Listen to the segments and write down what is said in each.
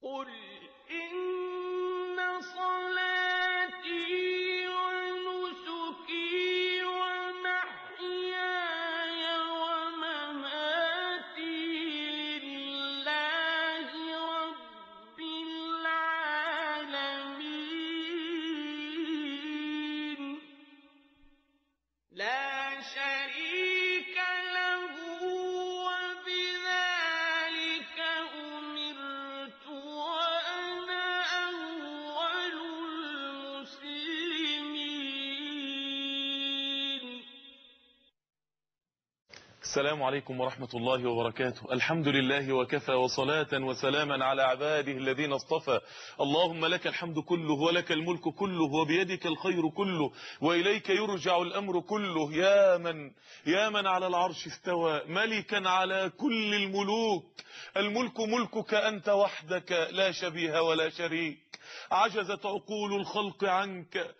قل إن صلاتي ونسكي ومحياي ومماتي لله رب العالمين لا شريك له وبذلك أمرت وأنا أول المسلمين السلام عليكم ورحمة الله وبركاته الحمد لله وكفى وصلاة وسلاما على عباده الذين اصطفى اللهم لك الحمد كله ولك الملك كله وبيدك الخير كله وإليك يرجع الأمر كله يا من يا من على العرش استوى ملكا على كل الملوك الملك ملكك أنت وحدك لا شبيه ولا شريك عجزت عقول الخلق عنك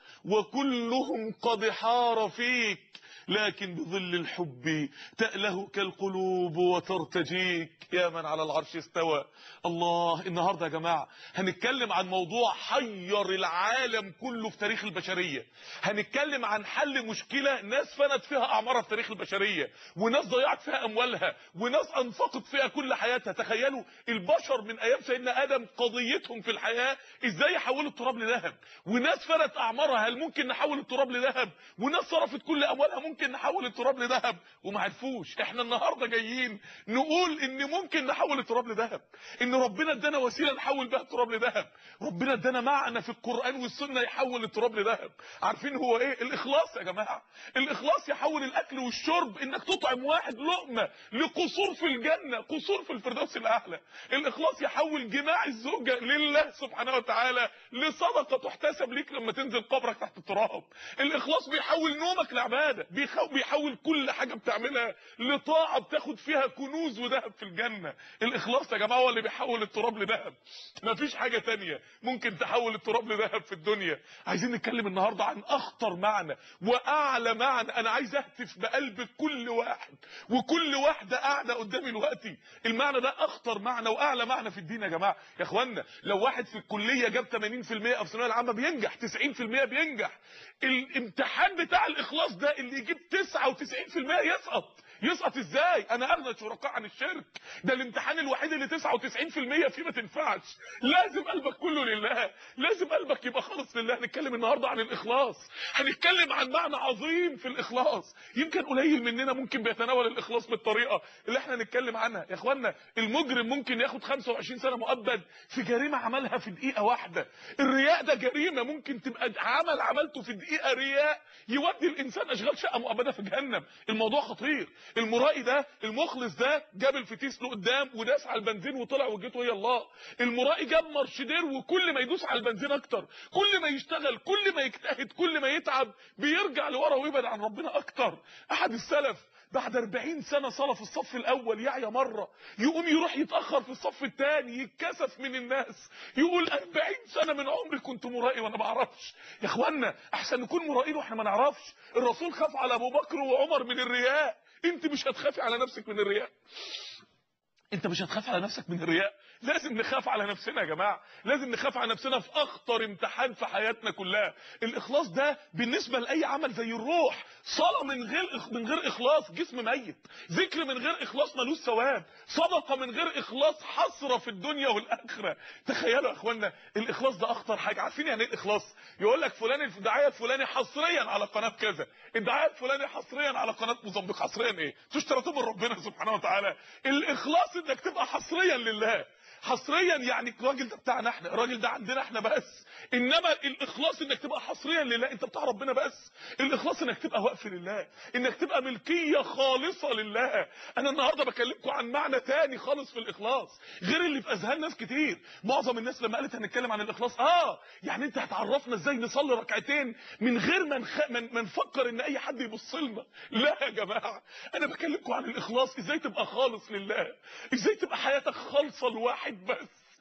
وكلهم قد حار فيك لكن بظل الحب تألهك القلوب وترتجيك يا من على العرش استوى الله النهاردة يا جماعة هنتكلم عن موضوع حير العالم كله في تاريخ البشرية هنتكلم عن حل مشكلة ناس فنت فيها أعمارها في تاريخ البشرية وناس ضيعت فيها أموالها وناس أنفقت فيها كل حياتها تخيلوا البشر من أيام سيدنا آدم قضيتهم في الحياة إزاي يحولوا التراب لذهب وناس فنت أعمارها هل ممكن نحول التراب لذهب وناس صرفت كل أموالها ممكن نحول التراب لذهب وما عرفوش احنا النهارده جايين نقول ان ممكن نحول التراب لذهب ان ربنا ادانا وسيله نحول بها التراب لذهب ربنا ادانا معنى في القران والسنه يحول التراب لذهب عارفين هو ايه الاخلاص يا جماعه الاخلاص يحول الاكل والشرب انك تطعم واحد لقمه لقصور في الجنه قصور في الفردوس الاعلى الاخلاص يحول جماع الزوجه لله سبحانه وتعالى لصدقه تحتسب ليك لما تنزل قبرك تحت التراب الاخلاص بيحول نومك لعباده بيخو- بيحول كل حاجه بتعملها لطاعه بتاخد فيها كنوز وذهب في الجنه الاخلاص يا جماعه هو اللي بيحول التراب لذهب مفيش حاجه تانية ممكن تحول التراب لذهب في الدنيا عايزين نتكلم النهارده عن اخطر معنى واعلى معنى انا عايز اهتف بقلب كل واحد وكل واحده قاعده قدامي دلوقتي المعنى ده اخطر معنى واعلى معنى في الدين يا جماعه يا اخوانا لو واحد في الكليه جاب 80% في الثانويه العامه بينجح 90% بينجح الامتحان بتاع الاخلاص ده اللي يجيب 99% يسقط يسقط ازاي انا اغنى الشركاء عن الشرك ده الامتحان الوحيد اللي 99% فيه ما تنفعش لازم قلبك كله لله لازم قلبك يبقى خالص لله هنتكلم النهارده عن الاخلاص هنتكلم عن معنى عظيم في الاخلاص يمكن قليل مننا ممكن بيتناول الاخلاص بالطريقه اللي احنا هنتكلم عنها يا اخوانا المجرم ممكن ياخد 25 سنه مؤبد في جريمه عملها في دقيقه واحده الرياء ده جريمه ممكن تبقى عمل عملته في دقيقه رياء يودي الانسان اشغال شقه مؤبده في جهنم الموضوع خطير المرائي ده المخلص ده جاب الفتيس له قدام وداس على البنزين وطلع وجهته هي الله المرائي جاب مرشدير وكل ما يدوس على البنزين اكتر كل ما يشتغل كل ما يجتهد كل ما يتعب بيرجع لورا ويبعد عن ربنا اكتر احد السلف بعد 40 سنة صلاة في الصف الأول يعيا مرة يقوم يروح يتأخر في الصف الثاني يتكسف من الناس يقول 40 سنة من عمري كنت مرائي وأنا ما أعرفش يا إخوانا أحسن نكون مرائين وإحنا ما نعرفش الرسول خاف على أبو بكر وعمر من الرياء أنت مش هتخافي على نفسك من الرياء انت مش هتخاف على نفسك من الرياء لازم نخاف على نفسنا يا جماعه لازم نخاف على نفسنا في اخطر امتحان في حياتنا كلها الاخلاص ده بالنسبه لاي عمل زي الروح صلاه من غير من غير اخلاص جسم ميت ذكر من غير اخلاص ملوش ثواب صدقه من غير اخلاص حسره في الدنيا والاخره تخيلوا يا اخوانا الاخلاص ده اخطر حاجه عارفين يعني ايه الاخلاص يقول لك فلان الدعايه الفلاني حصريا على قناه كذا الدعايه الفلاني حصريا على قناه موزمبيق حصريا ايه تشترطوا من ربنا سبحانه وتعالى الاخلاص انك تبقى حصريا لله حصريا يعني الراجل ده بتاعنا احنا الراجل ده عندنا احنا بس انما الاخلاص انك تبقى حصريا لله انت بتاع ربنا بس الاخلاص انك تبقى وقف لله انك تبقى ملكيه خالصه لله انا النهارده بكلمكم عن معنى تاني خالص في الاخلاص غير اللي في اذهان ناس كتير معظم الناس لما قالت هنتكلم عن الاخلاص اه يعني انت هتعرفنا ازاي نصلي ركعتين من غير ما نخ... من... ما نفكر ان اي حد يبص لنا لا يا جماعه انا بكلمكم عن الاخلاص ازاي تبقى خالص لله ازاي تبقى حياتك خالصه لواحد بس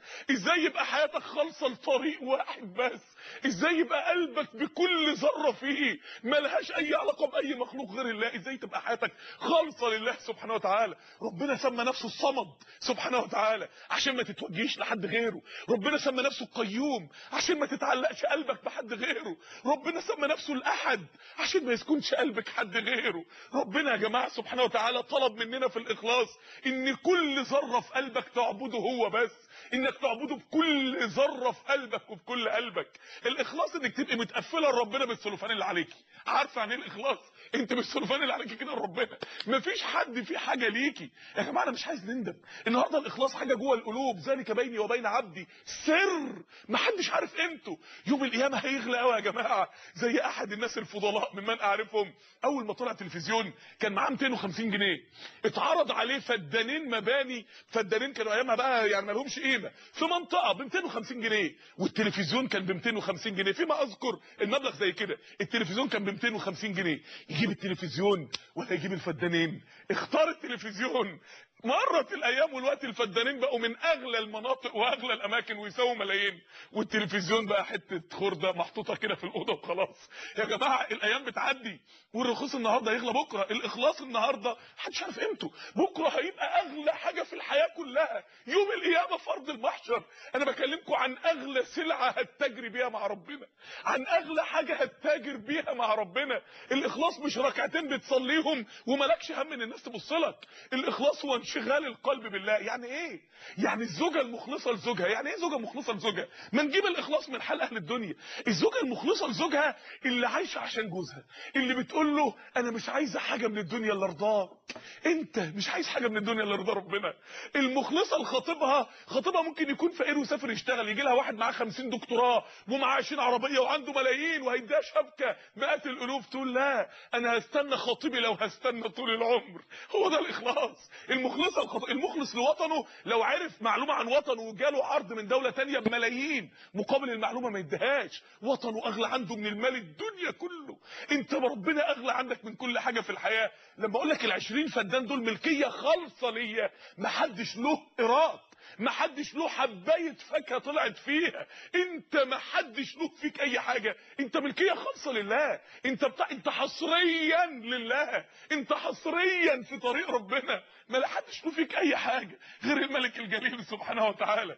ازاي يبقى حياتك خالصه لطريق واحد بس ازاي يبقى قلبك بكل ذره فيه ملهاش اي علاقه باي مخلوق غير الله ازاي تبقى حياتك خالصه لله سبحانه وتعالى ربنا سمى نفسه الصمد سبحانه وتعالى عشان ما تتوجهش لحد غيره ربنا سمى نفسه القيوم عشان ما تتعلقش قلبك بحد غيره ربنا سمى نفسه الاحد عشان ما يسكنش قلبك حد غيره ربنا يا جماعه سبحانه وتعالى طلب مننا في الاخلاص ان كل ذره في قلبك تعبده هو بس انك تعبده بكل ذره في قلبك وبكل قلبك الاخلاص انك تبقي متقفله لربنا بالسلوفان اللي عليكي عارفه يعني ايه الاخلاص انت بالسلوفان اللي عليكي كده لربنا مفيش حد في حاجه ليكي يا جماعه انا مش عايز نندم النهارده الاخلاص حاجه جوه القلوب ذلك بيني وبين عبدي سر محدش عارف قيمته يوم القيامه هيغلى قوي يا جماعه زي احد الناس الفضلاء ممن اعرفهم اول ما طلع تلفزيون كان معاه 250 جنيه اتعرض عليه فدانين مباني فدانين كانوا ايامها بقى يعني ما لهمش قيمه في منطقه ب 250 جنيه والتلفزيون كان ب 250 جنيه فيما اذكر المبلغ زي كده التلفزيون كان ب 250 جنيه يجيب التلفزيون ولا يجيب الفدانين اختار التلفزيون مرت الايام والوقت الفدانين بقوا من اغلى المناطق واغلى الاماكن ويساووا ملايين والتلفزيون بقى حته خرده محطوطه كده في الاوضه وخلاص يا جماعه الايام بتعدي والرخيص النهارده هيغلى بكره الاخلاص النهارده محدش عارف قيمته بكره هيبقى اغلى حاجه في الحياه كلها يوم القيامه في ارض المحشر انا بكلمكم عن اغلى سلعه هتتاجري بيها مع ربنا عن اغلى حاجه هتتاجر بيها مع ربنا الاخلاص مش ركعتين بتصليهم ومالكش هم ان الناس تبص لك الاخلاص هو انشغال القلب بالله يعني ايه يعني الزوجه المخلصه لزوجها يعني ايه زوجه مخلصه لزوجها ما نجيب الاخلاص من حال اهل الدنيا الزوجه المخلصه لزوجها اللي عايشه عشان جوزها اللي بتقول له انا مش عايزه حاجه من الدنيا الا رضاك انت مش عايز حاجه من الدنيا الا رضا ربنا المخلصه لخطيبها خطيبها ممكن يكون فقير وسافر يشتغل يجي لها واحد معاه 50 دكتوراه ومعاه 20 عربيه وعنده ملايين وهيديها شبكه مئات الالوف تقول لا انا هستنى خطيبي لو هستنى طول العمر هو ده الاخلاص المخلصه الخط... المخلص لوطنه لو عرف معلومه عن وطنه وجاله عرض من دوله تانية بملايين مقابل المعلومه ما يديهاش وطنه اغلى عنده من المال الدنيا كله انت ربنا اغلى عندك من كل حاجه في الحياه لما اقول لك ال20 فدان دول ملكيه خالصه ليا محدش له ايراد محدش له حبايه فاكهه طلعت فيها انت محدش له فيك اي حاجه انت ملكيه خالصه لله انت بتاع انت حصريا لله انت حصريا في طريق ربنا ما حدش له فيك اي حاجه غير الملك الجليل سبحانه وتعالى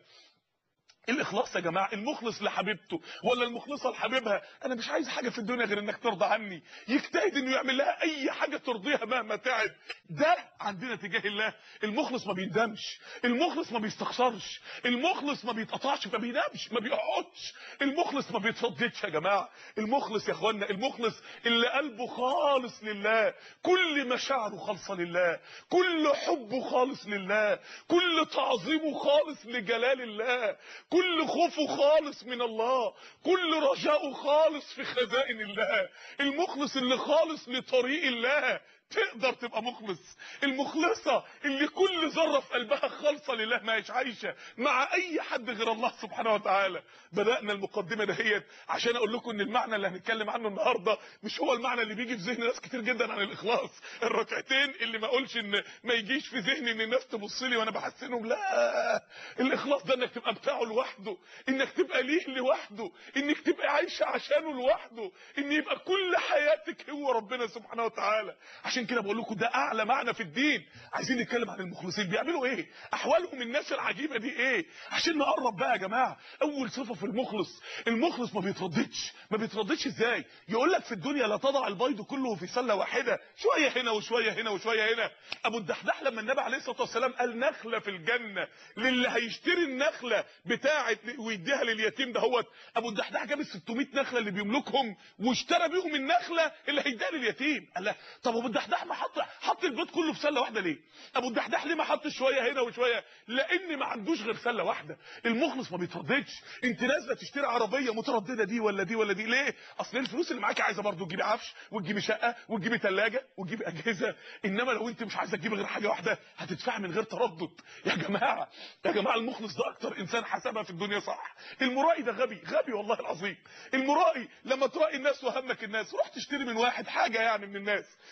الاخلاص يا جماعه المخلص لحبيبته ولا المخلصه لحبيبها انا مش عايز حاجه في الدنيا غير انك ترضى عني يجتهد انه يعمل لها اي حاجه ترضيها مهما تعب ده عندنا تجاه الله المخلص ما بيندمش المخلص ما بيستخسرش المخلص ما بيتقطعش ما بينامش ما بيقعدش المخلص ما بيترددش يا جماعه المخلص يا اخوانا المخلص اللي قلبه خالص لله كل مشاعره خالصه لله كل حبه خالص لله كل تعظيمه خالص لجلال الله كل خوفه خالص من الله كل رجاؤه خالص في خزائن الله المخلص اللي خالص لطريق الله تقدر تبقى مخلص المخلصة اللي كل ذرة في قلبها خالصة لله ما هيش عايشة مع اي حد غير الله سبحانه وتعالى بدأنا المقدمة دهيت عشان اقول لكم ان المعنى اللي هنتكلم عنه النهاردة مش هو المعنى اللي بيجي في ذهن ناس كتير جدا عن الاخلاص الركعتين اللي ما اقولش ان ما يجيش في ذهني ان الناس تبص لي وانا بحسنهم لا الاخلاص ده انك تبقى بتاعه لوحده انك تبقى ليه لوحده انك تبقى عايشة عشانه لوحده ان يبقى كل حياتك هو ربنا سبحانه وتعالى عشان كده بقول لكم ده اعلى معنى في الدين عايزين نتكلم عن المخلصين بيعملوا ايه احوالهم الناس العجيبه دي ايه عشان نقرب بقى يا جماعه اول صفه في المخلص المخلص ما بيترددش ما بيترددش ازاي يقول لك في الدنيا لا تضع البيض كله في سله واحده شويه هنا وشويه هنا وشويه هنا ابو الدحداح لما النبي عليه الصلاه والسلام قال نخله في الجنه للي هيشتري النخله بتاعه ويديها لليتيم دهوت ابو الدحداح جاب ال 600 نخله اللي بيملكهم واشترى بيهم النخله اللي هيديها لليتيم قال لا طب ابو الدحداح ما حط حط البيض كله في سله واحده ليه ابو الدحداح ليه ما حط شويه هنا وشويه لان ما عندوش غير سله واحده المخلص ما بيترددش انت نازله تشتري عربيه متردده دي ولا دي ولا دي ليه اصل الفلوس اللي معاكي عايزه برضه تجيبي عفش وتجيبي شقه وتجيبي ثلاجه وتجيبي اجهزه انما لو انت مش عايزه تجيبي غير حاجه واحده هتدفعي من غير تردد يا جماعه يا جماعه المخلص ده اكتر انسان حسبها في الدنيا صح المرائي ده غبي غبي والله العظيم المرائي لما ترائي الناس وهمك الناس روح تشتري من واحد حاجه يعني من الناس فلقيته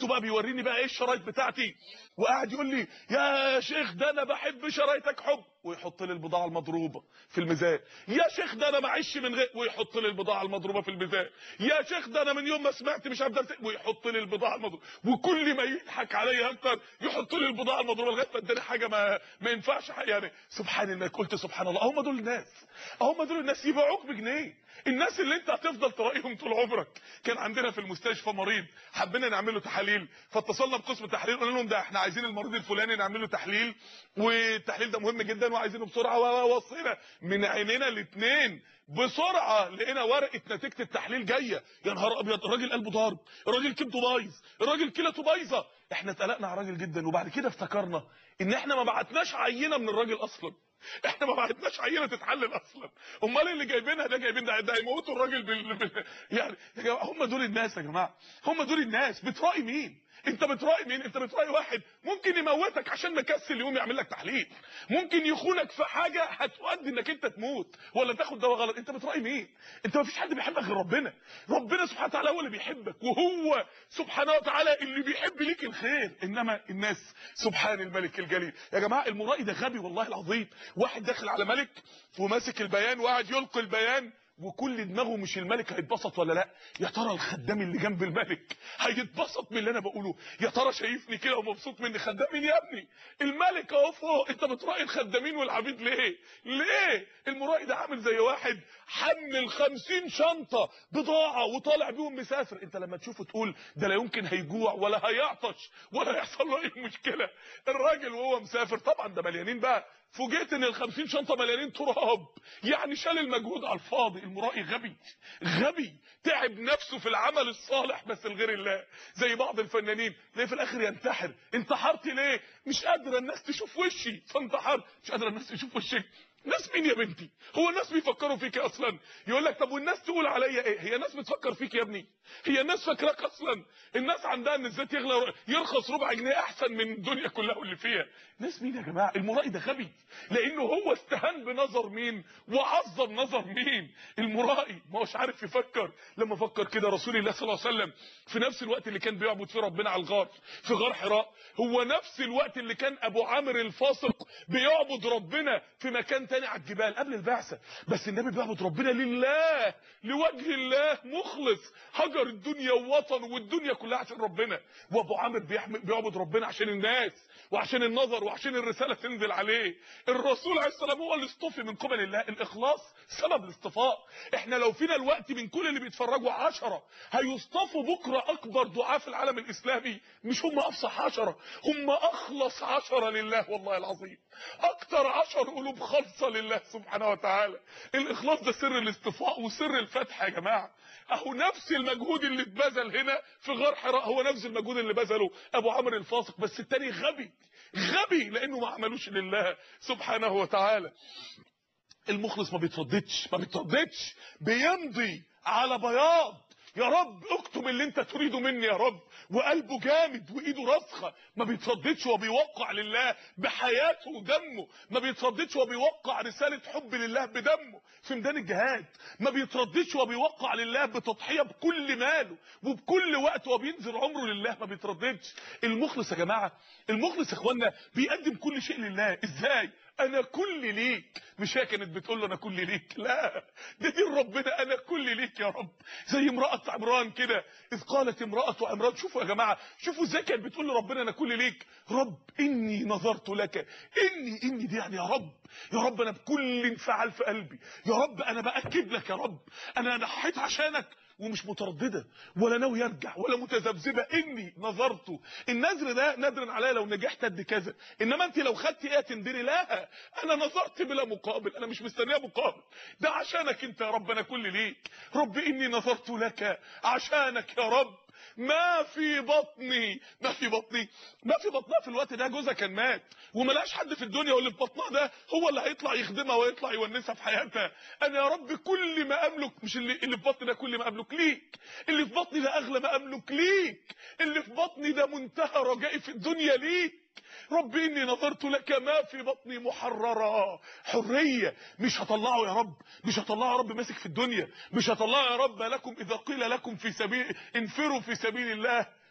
لقيته بقى بيوريني بقى ايه الشرايط بتاعتي وقاعد يقول لي يا شيخ ده انا بحب شرايطك حب ويحط لي البضاعه المضروبه في الميزان يا شيخ ده انا معيش من غير ويحط لي البضاعه المضروبه في الميزان يا شيخ ده انا من يوم ما سمعت مش عارف درس ويحط لي البضاعه المضروبه وكل ما يضحك عليا اكتر يحط لي البضاعه المضروبه لغايه ما اداني حاجه ما ما ينفعش حاجة يعني سبحان الله قلت سبحان الله هم دول الناس هم دول الناس يبيعوك بجنيه الناس اللي انت هتفضل تراقيهم طول عمرك كان عندنا في المستشفى مريض حبينا نعمل له تحاليل فاتصلنا بقسم التحليل قلنا لهم ده احنا عايزين المريض الفلاني نعمل له تحليل والتحليل ده مهم جدا وعايزينه بسرعه ووصينا من عينينا الاثنين بسرعه لقينا ورقه نتيجه التحليل جايه يا نهار ابيض الراجل قلبه ضارب الراجل كبده بايظ الراجل كلته بايظه احنا اتقلقنا على الراجل جدا وبعد كده افتكرنا ان احنا ما بعتناش عينه من الراجل اصلا احنا ما بعتناش عينه تتحلل اصلا امال اللي جايبينها ده جايبين ده, ده هيموتوا الراجل بال... بال... يعني يا جماعه هم دول الناس يا جماعه هم دول الناس بتراقي مين انت بتراقي مين انت بتراقي واحد ممكن يموتك عشان مكسل يقوم يعمل لك تحليل ممكن يخونك في حاجه هتؤدي انك انت تموت ولا تاخد دواء غلط انت بتراقي مين انت ما فيش حد بيحبك غير ربنا ربنا سبحانه وتعالى هو اللي بيحبك وهو سبحانه وتعالى اللي بيحب ليك الخير انما الناس سبحان الملك الجليل يا جماعه المرائي ده غبي والله العظيم واحد داخل على ملك وماسك البيان وقاعد يلقي البيان وكل دماغه مش الملك هيتبسط ولا لا يا ترى الخدام اللي جنب الملك هيتبسط من اللي انا بقوله يا ترى شايفني كده ومبسوط مني خدام مين يا ابني الملك اهو فوق انت بتراقي الخدامين والعبيد ليه ليه المرائي ده عامل زي واحد حمل خمسين شنطه بضاعه وطالع بيهم مسافر انت لما تشوفه تقول ده لا يمكن هيجوع ولا هيعطش ولا هيحصل له اي مشكله الراجل وهو مسافر طبعا ده مليانين بقى فوجئت ان ال 50 شنطه مليانين تراب يعني شال المجهود على الفاضي المرائي غبي غبي تعب نفسه في العمل الصالح بس لغير الله زي بعض الفنانين ليه في الاخر ينتحر انتحرت ليه مش قادره الناس تشوف وشي فانتحرت مش قادره الناس تشوف وشك ناس مين يا بنتي هو الناس بيفكروا فيك اصلا يقول لك طب والناس تقول عليا ايه هي الناس بتفكر فيك يا ابني هي الناس فاكراك اصلا الناس عندها ان الزيت يغلى يرخص ربع جنيه احسن من الدنيا كلها واللي فيها ناس مين يا جماعه المرائي ده غبي لانه هو استهان بنظر مين وعظم نظر مين المرائي ما هوش عارف يفكر لما فكر كده رسول الله صلى الله عليه وسلم في نفس الوقت اللي كان بيعبد فيه ربنا على الغار في غار حراء هو نفس الوقت اللي كان ابو عامر الفاسق بيعبد ربنا في مكان تاني على الجبال قبل البعثه بس النبي بيعبد ربنا لله لوجه الله مخلص هجر الدنيا ووطن والدنيا كلها عشان ربنا وابو عامر بيعبد ربنا عشان الناس وعشان النظر وعشان الرساله تنزل عليه الرسول عليه السلام هو اللي اصطفي من قبل الله الاخلاص سبب الاصطفاء احنا لو فينا الوقت من كل اللي بيتفرجوا عشرة هيصطفوا بكره اكبر دعاة في العالم الاسلامي مش هم افصح عشرة هم اخلص عشرة لله والله العظيم اكتر عشر قلوب خالصه لله سبحانه وتعالى الاخلاص ده سر الاصطفاء وسر الفتح يا جماعه اهو نفس المجهود اللي اتبذل هنا في غار حراء هو نفس المجهود اللي بذله ابو عمرو الفاسق بس التاني غبي غبي لانه ما عملوش لله سبحانه وتعالى المخلص ما بيترددش ما بيترددش بيمضي على بياض يا رب اكتب اللي انت تريده مني يا رب وقلبه جامد وايده راسخه ما بيترددش وبيوقع لله بحياته ودمه ما بيترددش وبيوقع رساله حب لله بدمه في ميدان الجهاد ما بيترددش وبيوقع لله بتضحيه بكل ماله وبكل وقت وبينزل عمره لله ما بيترددش المخلص يا جماعه المخلص يا اخوانا بيقدم كل شيء لله ازاي انا كل ليك مش هي كانت بتقول له انا كل ليك لا ده دي ربنا انا كل ليك يا رب زي امراه عمران كده اذ قالت امراه عمران شوفوا يا جماعه شوفوا ازاي كانت بتقول لربنا انا كل ليك رب اني نظرت لك اني اني دي يعني يا رب يا رب انا بكل انفعال في قلبي يا رب انا باكد لك يا رب انا نحيت عشانك ومش متردده ولا ناوي يرجع ولا متذبذبه اني نظرت النذر ده نذر عليا لو نجحت قد كذا انما انت لو خدتي ايه تندري لا انا نظرت بلا مقابل انا مش مستنيه مقابل ده عشانك انت يا رب انا كل ليك رب اني نظرت لك عشانك يا رب ما في بطني ما في بطني ما في بطنها في الوقت ده جوزها كان مات وملاش حد في الدنيا واللي في بطنها ده هو اللي هيطلع يخدمها ويطلع يونسها في حياتها انا يا رب كل ما املك مش اللي, اللي في بطني ده كل ما املك ليك اللي في بطني ده اغلى ما املك ليك اللي في بطني ده منتهى رجائي في الدنيا ليك رب اني نظرت لك ما في بطني محررا حريه مش هطلعه يا رب مش هطلعه يا رب ماسك في الدنيا مش هطلعه يا رب لكم اذا قيل لكم في سبيل انفروا في سبيل الله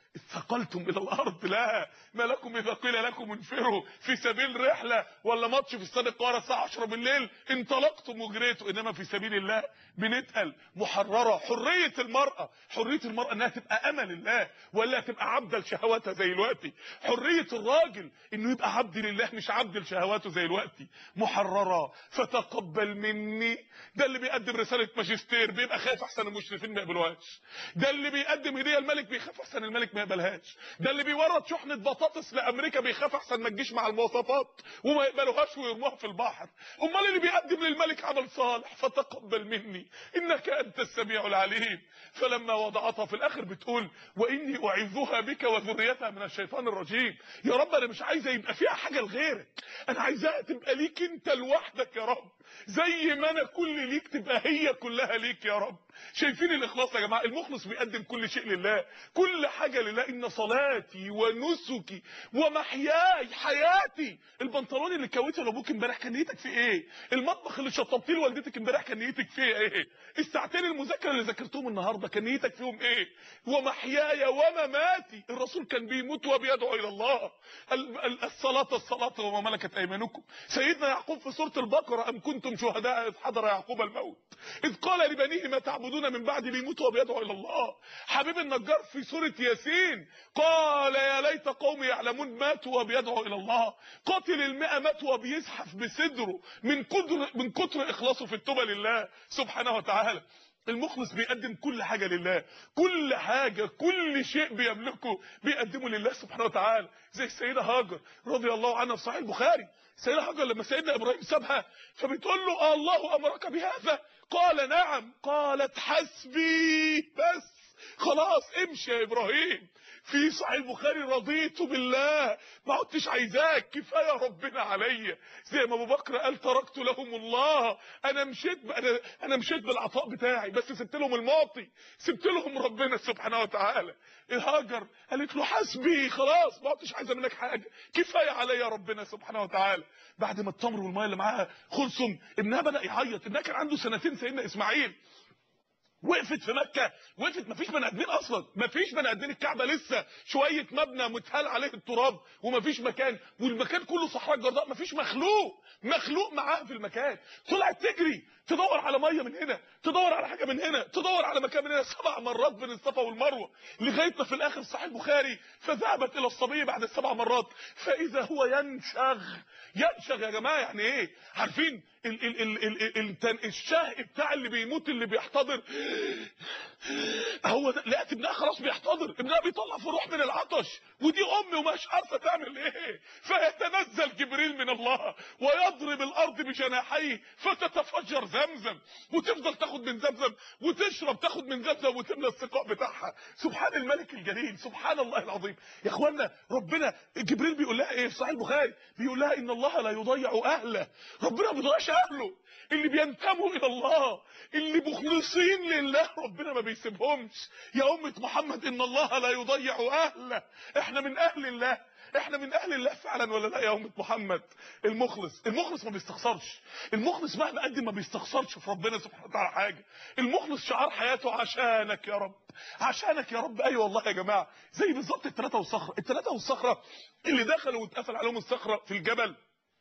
استقلتم الى الارض لا ما لكم اذا قيل لكم انفروا في سبيل رحله ولا ماتش في استاد القاهره الساعه 10 بالليل انطلقتم وجريتوا انما في سبيل الله بنتقل محرره حريه المراه حريه المراه انها تبقى امل الله ولا تبقى عبده لشهواتها زي دلوقتي حريه الراجل انه يبقى عبد لله مش عبد لشهواته زي دلوقتي محرره فتقبل مني ده اللي بيقدم رساله ماجستير بيبقى خايف احسن المشرفين ما يقبلوهاش ده اللي بيقدم هديه الملك بيخاف احسن الملك ما يقبلهاش ده اللي بيورد شحنه بطاطس لامريكا بيخاف احسن ما تجيش مع المواصفات وما يقبلوهاش ويرموها في البحر امال اللي بيقدم للملك عمل صالح فتقبل مني انك انت السميع العليم فلما وضعتها في الاخر بتقول واني اعيذها بك وذريتها من الشيطان الرجيم يا رب انا مش عايزه يبقى فيها حاجه لغيرك انا عايزاها تبقى ليك انت لوحدك يا رب زي ما انا كل ليك تبقى هي كلها ليك يا رب شايفين الاخلاص يا جماعه المخلص بيقدم كل شيء لله كل حاجه لله ان صلاتي ونسكي ومحياي حياتي البنطلون اللي كويته لابوك امبارح كان نيتك في ايه المطبخ اللي شطبتيه لوالدتك امبارح كان نيتك فيه ايه الساعتين المذاكره اللي ذاكرتهم النهارده كان نيتك فيهم ايه ومحياي ومماتي الرسول كان بيموت وبيدعو الى الله ال- ال- الصلاه الصلاه وما ملكت ايمانكم سيدنا يعقوب في سوره البقره ام كنتم شهداء اذ حضر يعقوب الموت اذ قال لبنيه ما تعبدون من بعد بيموت وبيدعو الى الله حبيب النجار في سوره ياسين قال يا ليت قومي يعلمون ماتوا وبيدعو الى الله قاتل المئة مات وبيزحف بصدره من كتر من كتر اخلاصه في التوبه لله سبحانه وتعالى المخلص بيقدم كل حاجة لله كل حاجة كل شيء بيملكه بيقدمه لله سبحانه وتعالى زي السيدة هاجر رضي الله عنها في صحيح البخاري السيدة هاجر لما سيدنا إبراهيم سابها فبتقول له آه الله أمرك بهذا قال نعم قالت حسبي بس خلاص امشي يا ابراهيم في صحيح البخاري رضيت بالله ما عدتش عايزاك كفايه ربنا عليا زي ما ابو بكر قال تركت لهم الله انا مشيت ب... انا انا مشيت بالعطاء بتاعي بس سبت لهم المعطي سبت لهم ربنا سبحانه وتعالى هاجر قالت له حسبي خلاص ما عدتش عايزه منك حاجه كفايه عليا ربنا سبحانه وتعالى بعد ما التمر والميه اللي معاها خلصوا ابنها بدا يعيط ابنها كان عنده سنتين سيدنا اسماعيل وقفت في مكة وقفت مفيش بني ادمين اصلا مفيش بني ادمين الكعبة لسه شوية مبنى متهال عليه التراب ومفيش مكان والمكان كله صحراء جرداء مفيش مخلوق مخلوق معاها في المكان طلعت تجري تدور على ميه من هنا تدور على حاجه من هنا تدور على مكان من هنا سبع مرات بين الصفا والمروه لغايه ما في الاخر صحيح البخاري فذهبت الى الصبي بعد السبع مرات فاذا هو ينشغ ينشغ يا جماعه يعني ايه عارفين ال ال ال ال ال ال الشهق بتاع اللي بيموت اللي بيحتضر هو ده لقيت ابنها خلاص بيحتضر ابنها بيطلع في روح من العطش ودي امي ومش عارفه تعمل ايه فيتنزل جبريل من الله ويضرب الارض بجناحيه فتتفجر زمزم وتفضل تاخد من زمزم وتشرب تاخد من زمزم وتملى السقاء بتاعها سبحان الملك الجليل سبحان الله العظيم يا اخوانا ربنا جبريل بيقول لها ايه في صحيح البخاري بيقول لها ان الله لا يضيع اهله ربنا ما بيضيعش اهله اللي بينتموا الى الله اللي مخلصين لله ربنا ما بيسيبهمش يا امه محمد ان الله لا يضيع اهله احنا من اهل الله احنا من اهل الله فعلا ولا لا يا امه محمد المخلص المخلص ما بيستخسرش المخلص مهما قدم ما بيستخسرش في ربنا سبحانه وتعالى حاجه المخلص شعار حياته عشانك يا رب عشانك يا رب ايوه والله يا جماعه زي بالظبط الثلاثه والصخره الثلاثه والصخره اللي دخلوا واتقفل عليهم الصخره في الجبل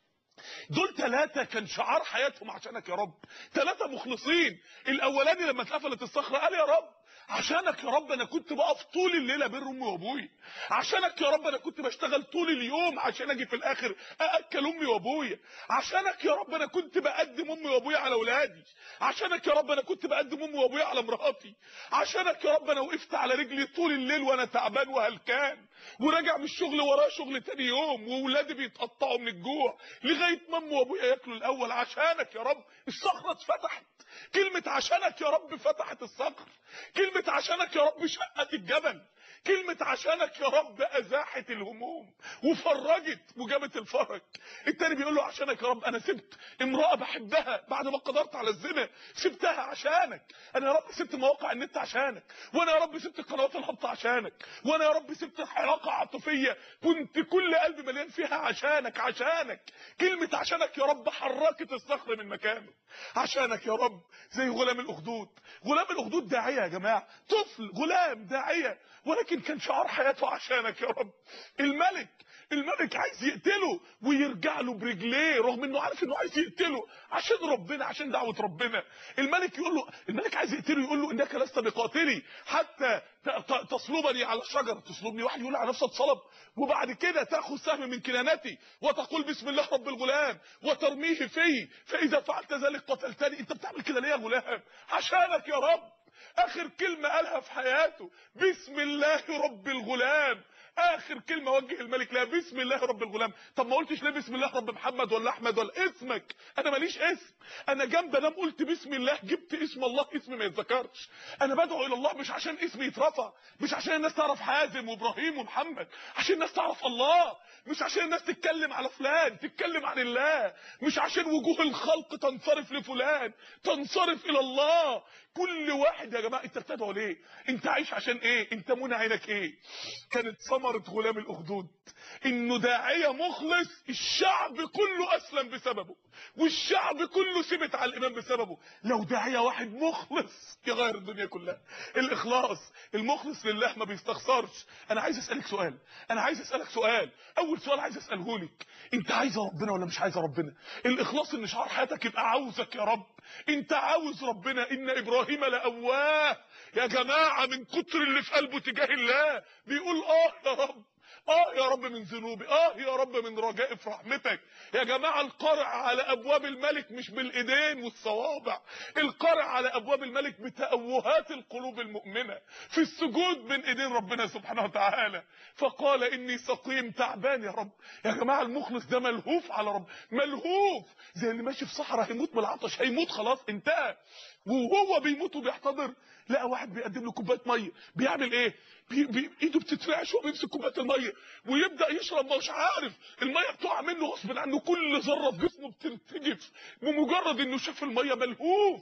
دول ثلاثة كان شعار حياتهم عشانك يا رب ثلاثة مخلصين الأولاني لما اتقفلت الصخرة قال يا رب عشانك يا رب انا كنت بقف طول الليله بين امي وابويا عشانك يا رب انا كنت بشتغل طول اليوم عشان اجي في الاخر ااكل امي وابويا عشانك يا رب انا كنت بقدم امي وابويا على اولادي عشانك يا رب انا كنت بقدم امي وابويا على مراتي عشانك يا رب انا وقفت على رجلي طول الليل وانا تعبان وهلكان وراجع من الشغل وراه شغل تاني يوم واولادي بيتقطعوا من الجوع لغايه ما امي وابويا ياكلوا الاول عشانك يا رب الصخره اتفتحت كلمة عشانك يا رب فتحت الصخر كلمة عشانك يا رب شقت الجبل كلمة عشانك يا رب أزاحت الهموم وفرجت وجابت الفرج التاني بيقول له عشانك يا رب أنا سبت امرأة بحبها بعد ما قدرت على الزنا سبتها عشانك أنا يا رب سبت مواقع النت عشانك وأنا يا رب سبت قنوات الهبط عشانك وأنا يا رب سبت علاقة عاطفية كنت كل قلبي مليان فيها عشانك عشانك كلمة عشانك يا رب حركت الصخر من مكانه عشانك يا رب زي غلام الأخدود غلام الأخدود داعية يا جماعة طفل غلام داعية ولكن ولكن كان شعار حياته عشانك يا رب الملك الملك عايز يقتله ويرجع له برجليه رغم انه عارف انه عايز يقتله عشان ربنا عشان دعوه ربنا الملك يقول له الملك عايز يقتله يقول له انك لست بقاتلي حتى ت- ت- تصلبني على الشجره تصلبني واحد يقول على نفسه اتصلب وبعد كده تاخذ سهم من كنانتي وتقول بسم الله رب الغلام وترميه في فاذا فعلت ذلك قتلتني انت بتعمل كده ليه يا غلام عشانك يا رب اخر كلمه قالها في حياته بسم الله رب الغلام اخر كلمه وجه الملك لها بسم الله رب الغلام طب ما قلتش ليه بسم الله رب محمد ولا احمد ولا اسمك انا ماليش اسم انا جنب انام قلت بسم الله جبت اسم الله اسم ما يتذكرش انا بدعو الى الله مش عشان اسمي يترفع مش عشان الناس تعرف حازم وابراهيم ومحمد عشان الناس تعرف الله مش عشان الناس تتكلم على فلان تتكلم عن الله مش عشان وجوه الخلق تنصرف لفلان تنصرف الى الله كل واحد يا جماعه انت بتدعو ليه انت عايش عشان ايه انت منى عينك ايه كانت ثمره غلام الاخدود انه داعيه مخلص الشعب كله اسلم بسببه والشعب كله ثبت على الايمان بسببه لو داعيه واحد مخلص يغير الدنيا كلها الاخلاص المخلص لله ما بيستخسرش انا عايز اسالك سؤال انا عايز اسالك سؤال اول سؤال عايز اساله لك انت عايزه ربنا ولا مش عايزه ربنا الاخلاص ان شعار حياتك يبقى عاوزك يا رب انت عاوز ربنا ان ابراهيم لأواه يا جماعه من كتر اللي في قلبه تجاه الله بيقول اه يا رب اه يا رب من ذنوبي اه يا رب من رجائي في رحمتك يا جماعه القرع على ابواب الملك مش بالايدين والصوابع القرع على ابواب الملك بتأوهات القلوب المؤمنه في السجود بين ايدين ربنا سبحانه وتعالى فقال اني سقيم تعبان يا رب يا جماعه المخلص ده ملهوف على رب ملهوف زي اللي ماشي في صحراء هيموت من العطش هيموت خلاص انتهى وهو بيموت وبيحتضر لقى واحد بيقدم له كوبايه ميه بيعمل ايه بي بي ايده بتترعش وهو بيمسك كوبايه الميه ويبدا يشرب مش عارف الميه بتقع منه غصب عنه كل ذره في جسمه بترتجف بمجرد انه شاف الميه ملهوف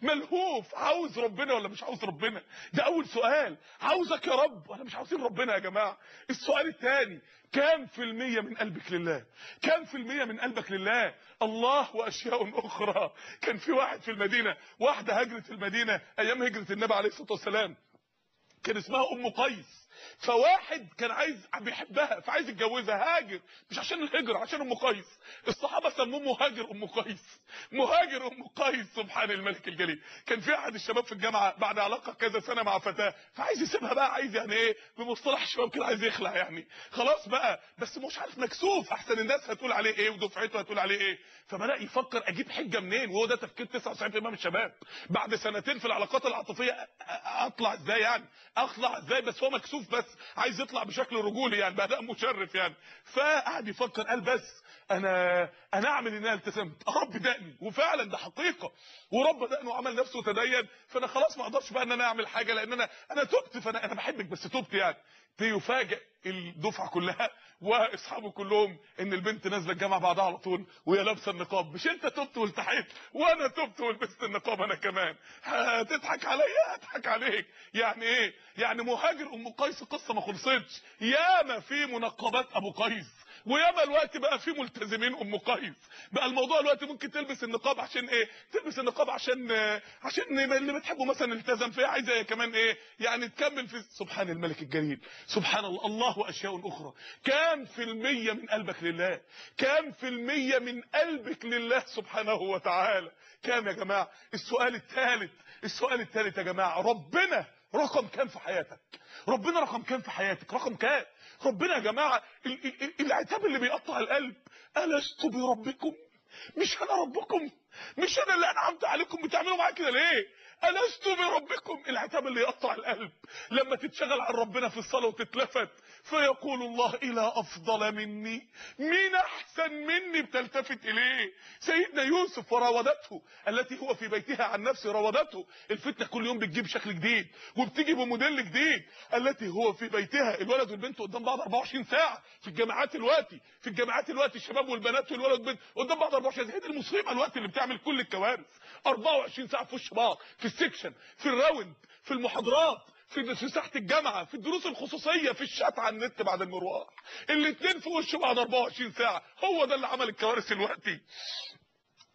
ملهوف عاوز ربنا ولا مش عاوز ربنا ده اول سؤال عاوزك يا رب ولا مش عاوزين ربنا يا جماعه السؤال الثاني كام في المية من قلبك لله كام في المية من قلبك لله الله واشياء اخرى كان في واحد في المدينة واحدة هجرت المدينة ايام هجرة النبي عليه الصلاة والسلام كان اسمها ام قيس فواحد كان عايز بيحبها فعايز يتجوزها هاجر مش عشان الهجرة عشان ام قيس الصحابة سموه مهاجر ام قيس مهاجر ام قيس سبحان الملك الجليل كان في احد الشباب في الجامعة بعد علاقة كذا سنة مع فتاة فعايز يسيبها بقى عايز يعني ايه بمصطلح الشباب كده عايز يخلع يعني خلاص بقى بس مش عارف مكسوف احسن الناس هتقول عليه ايه ودفعته هتقول عليه ايه فبدأ يفكر اجيب حجة منين وهو ده تفكير 99% من الشباب بعد سنتين في العلاقات العاطفية أ- أ- اطلع ازاي يعني اطلع ازاي بس هو مكسوف بس عايز يطلع بشكل رجولي يعني بأداء مشرف يعني فقعد يفكر قال بس انا انا اعمل ان انا التزمت رب دقني وفعلا ده حقيقه ورب دقنه وعمل نفسه تدين فانا خلاص ما اقدرش بقى ان انا اعمل حاجه لان انا انا تبت فانا انا بحبك بس تبت يعني تفاجئ الدفعه كلها واصحابه كلهم ان البنت نازله الجامعه بعدها على طول وهي لابسه النقاب مش انت تبت والتحيت وانا تبت ولبست النقاب انا كمان هتضحك عليا هضحك عليك يعني ايه يعني مهاجر ام قيس قصه ما خلصتش ياما في منقبات ابو قيس وياما الوقت بقى في ملتزمين ام قيس بقى الموضوع الوقت ممكن تلبس النقاب عشان ايه تلبس النقاب عشان آه، عشان اللي بتحبه مثلا التزم فيها عايزه هي كمان ايه يعني تكمل في سبحان الملك الجليل سبحان الله الله واشياء اخرى كام في المية من قلبك لله كام في المية من قلبك لله سبحانه وتعالى كام يا جماعه السؤال الثالث السؤال الثالث يا جماعه ربنا رقم كام في حياتك ربنا رقم كام في حياتك رقم كام ربنا يا جماعه ال- ال- ال- العتاب اللي بيقطع القلب الست بربكم مش انا ربكم مش انا اللي انعمت عليكم بتعملوا معايا كده ليه ألست بربكم العتاب اللي يقطع القلب لما تتشغل عن ربنا في الصلاة وتتلفت فيقول الله إلى أفضل مني مين أحسن مني بتلتفت إليه سيدنا يوسف وراودته التي هو في بيتها عن نفسه راودته الفتنة كل يوم بتجيب شكل جديد وبتيجي بموديل جديد التي هو في بيتها الولد والبنت قدام بعض 24 ساعة في الجامعات الوقتي في الجامعات الوقتي الشباب والبنات والولد والبنت قدام بعض 24 ساعة هي دي المصيبة الوقت اللي بتعمل كل الكوارث 24 ساعة في وش بعض في السكشن في الراوند في المحاضرات في في ساحه الجامعه في الدروس الخصوصيه في الشات على النت بعد المروح الاثنين في وش بعض 24 ساعه هو ده اللي عمل الكوارث الوقتي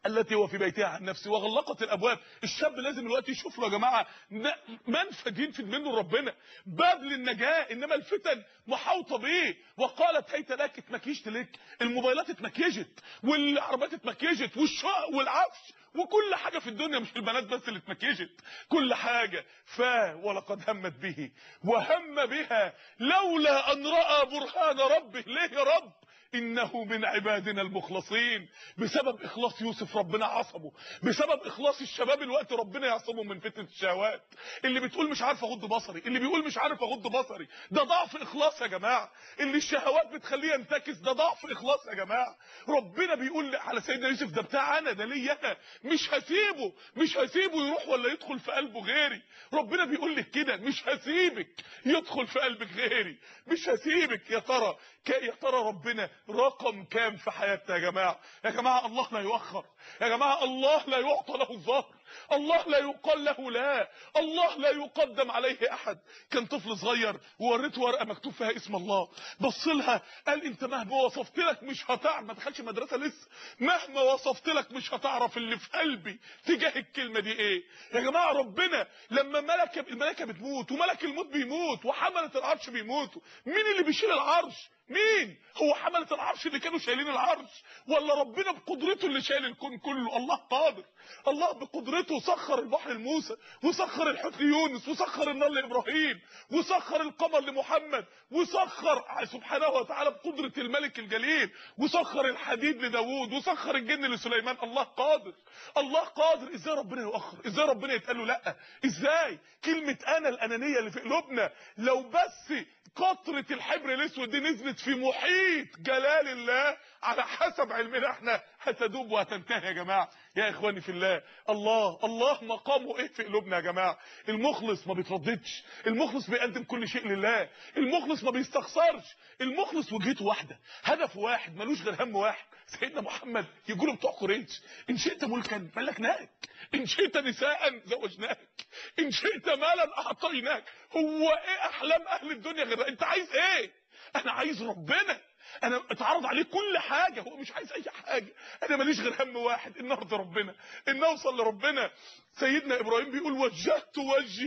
التي هو في بيتها عن نفسه وغلقت الابواب الشاب لازم الوقت يشوف له يا جماعه ن- منفذ ينفذ منه ربنا باب للنجاه انما الفتن محاوطه بيه وقالت هيت لك اتمكيشت لك الموبايلات اتمكيجت والعربيات اتمكيجت والشقق والعفش وكل حاجه في الدنيا مش البنات بس اللي اتمكيجت كل حاجه ف ولقد همت به وهم بها لولا ان راى برهان ربه ليه يا رب انه من عبادنا المخلصين بسبب اخلاص يوسف ربنا عصمه بسبب اخلاص الشباب الوقت ربنا يعصمه من فتنه الشهوات اللي بتقول مش عارف اغض بصري اللي بيقول مش عارف اغض بصري ده ضعف اخلاص يا جماعه اللي الشهوات بتخليه ينتكس ده ضعف اخلاص يا جماعه ربنا بيقول على سيدنا يوسف ده بتاع انا ده ليا انا مش هسيبه مش هسيبه يروح ولا يدخل في قلبه غيري ربنا بيقول لك كده مش هسيبك يدخل في قلبك غيري مش هسيبك يا ترى ك- يا ترى ربنا رقم كام في حياتنا يا جماعه يا جماعه الله لا يؤخر يا جماعه الله لا يعطى له الظهر الله لا يقال له لا الله لا يقدم عليه احد كان طفل صغير ووريته ورقه مكتوب فيها اسم الله بص لها قال انت مهما وصفت لك مش هتعرف ما دخلش مدرسه لسه مهما وصفت لك مش هتعرف اللي في قلبي تجاه الكلمه دي ايه يا جماعه ربنا لما ملك الملائكه بتموت وملك الموت بيموت وحمله العرش بيموتوا مين اللي بيشيل العرش مين هو حملة العرش اللي كانوا شايلين العرش ولا ربنا بقدرته اللي شايل الكون كله الله قادر الله بقدرته سخر البحر لموسى وسخر الحوت ليونس وسخر النار لابراهيم وسخر القمر لمحمد وسخر سبحانه وتعالى بقدرة الملك الجليل وسخر الحديد لداوود وسخر الجن لسليمان الله قادر الله قادر ازاي ربنا يؤخر ازاي ربنا يتقال له لا ازاي كلمة انا الانانية اللي في قلوبنا لو بس قطرة الحبر الاسود دي نزلت في محيط جلال الله على حسب علمنا احنا هتدوب وهتنتهي يا جماعة يا اخواني في الله الله الله مقامه ايه في قلوبنا يا جماعة المخلص ما بيترددش المخلص بيقدم كل شيء لله المخلص ما بيستخسرش المخلص وجهته واحدة هدف واحد ملوش غير هم واحد سيدنا محمد يقولوا بتوع قريش ان شئت ملكا ملكناك ان شئت نساء زوجناك ان شئت مالا اعطيناك هو ايه احلام اهل الدنيا غير انت عايز ايه انا عايز ربنا انا اتعرض عليه كل حاجه هو مش عايز اي حاجه انا ماليش غير هم واحد ان ارضي ربنا ان اوصل لربنا سيدنا ابراهيم بيقول وجهت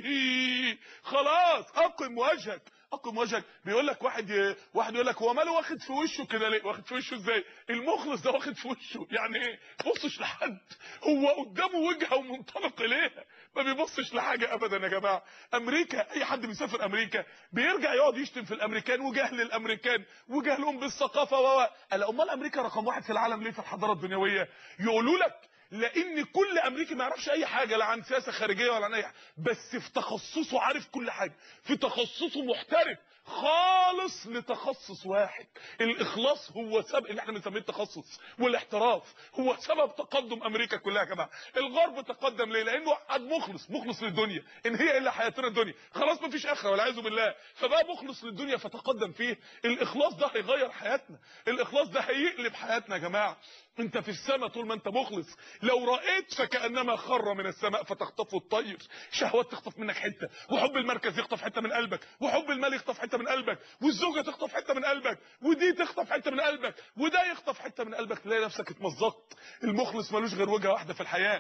وجهي خلاص اقم وجهك اقم وجهك بيقول لك واحد ي... واحد يقول لك هو ماله واخد في وشه كده ليه واخد في وشه ازاي المخلص ده واخد في وشه يعني ايه بصش لحد هو قدامه وجهه ومنطلق اليها ما بيبصش لحاجه ابدا يا جماعه امريكا اي حد بيسافر امريكا بيرجع يقعد يشتم في الامريكان وجهل الامريكان وجهلهم بالثقافه و قال امال امريكا رقم واحد في العالم ليه في الحضاره الدنيويه يقولوا لك لان كل امريكي ما يعرفش اي حاجه لا عن سياسه خارجيه ولا عن اي حاجه بس في تخصصه عارف كل حاجه في تخصصه محترف خالص لتخصص واحد الاخلاص هو سبب اللي احنا بنسميه التخصص والاحتراف هو سبب تقدم امريكا كلها يا جماعه الغرب تقدم ليه لانه قعد مخلص مخلص للدنيا ان هي الا حياتنا الدنيا خلاص مفيش اخره والعياذ بالله فبقى مخلص للدنيا فتقدم فيه الاخلاص ده هيغير حياتنا الاخلاص ده هيقلب حياتنا يا جماعه انت في السماء طول ما انت مخلص لو رأيت فكأنما خر من السماء فتخطفه الطير شهوات تخطف منك حتة وحب المركز يخطف حتة من قلبك وحب المال يخطف حتة من قلبك والزوجة تخطف حتة من قلبك ودي تخطف حتة من قلبك وده يخطف حتة من قلبك تلاقي نفسك اتمزقت المخلص ملوش غير وجهة واحدة في الحياة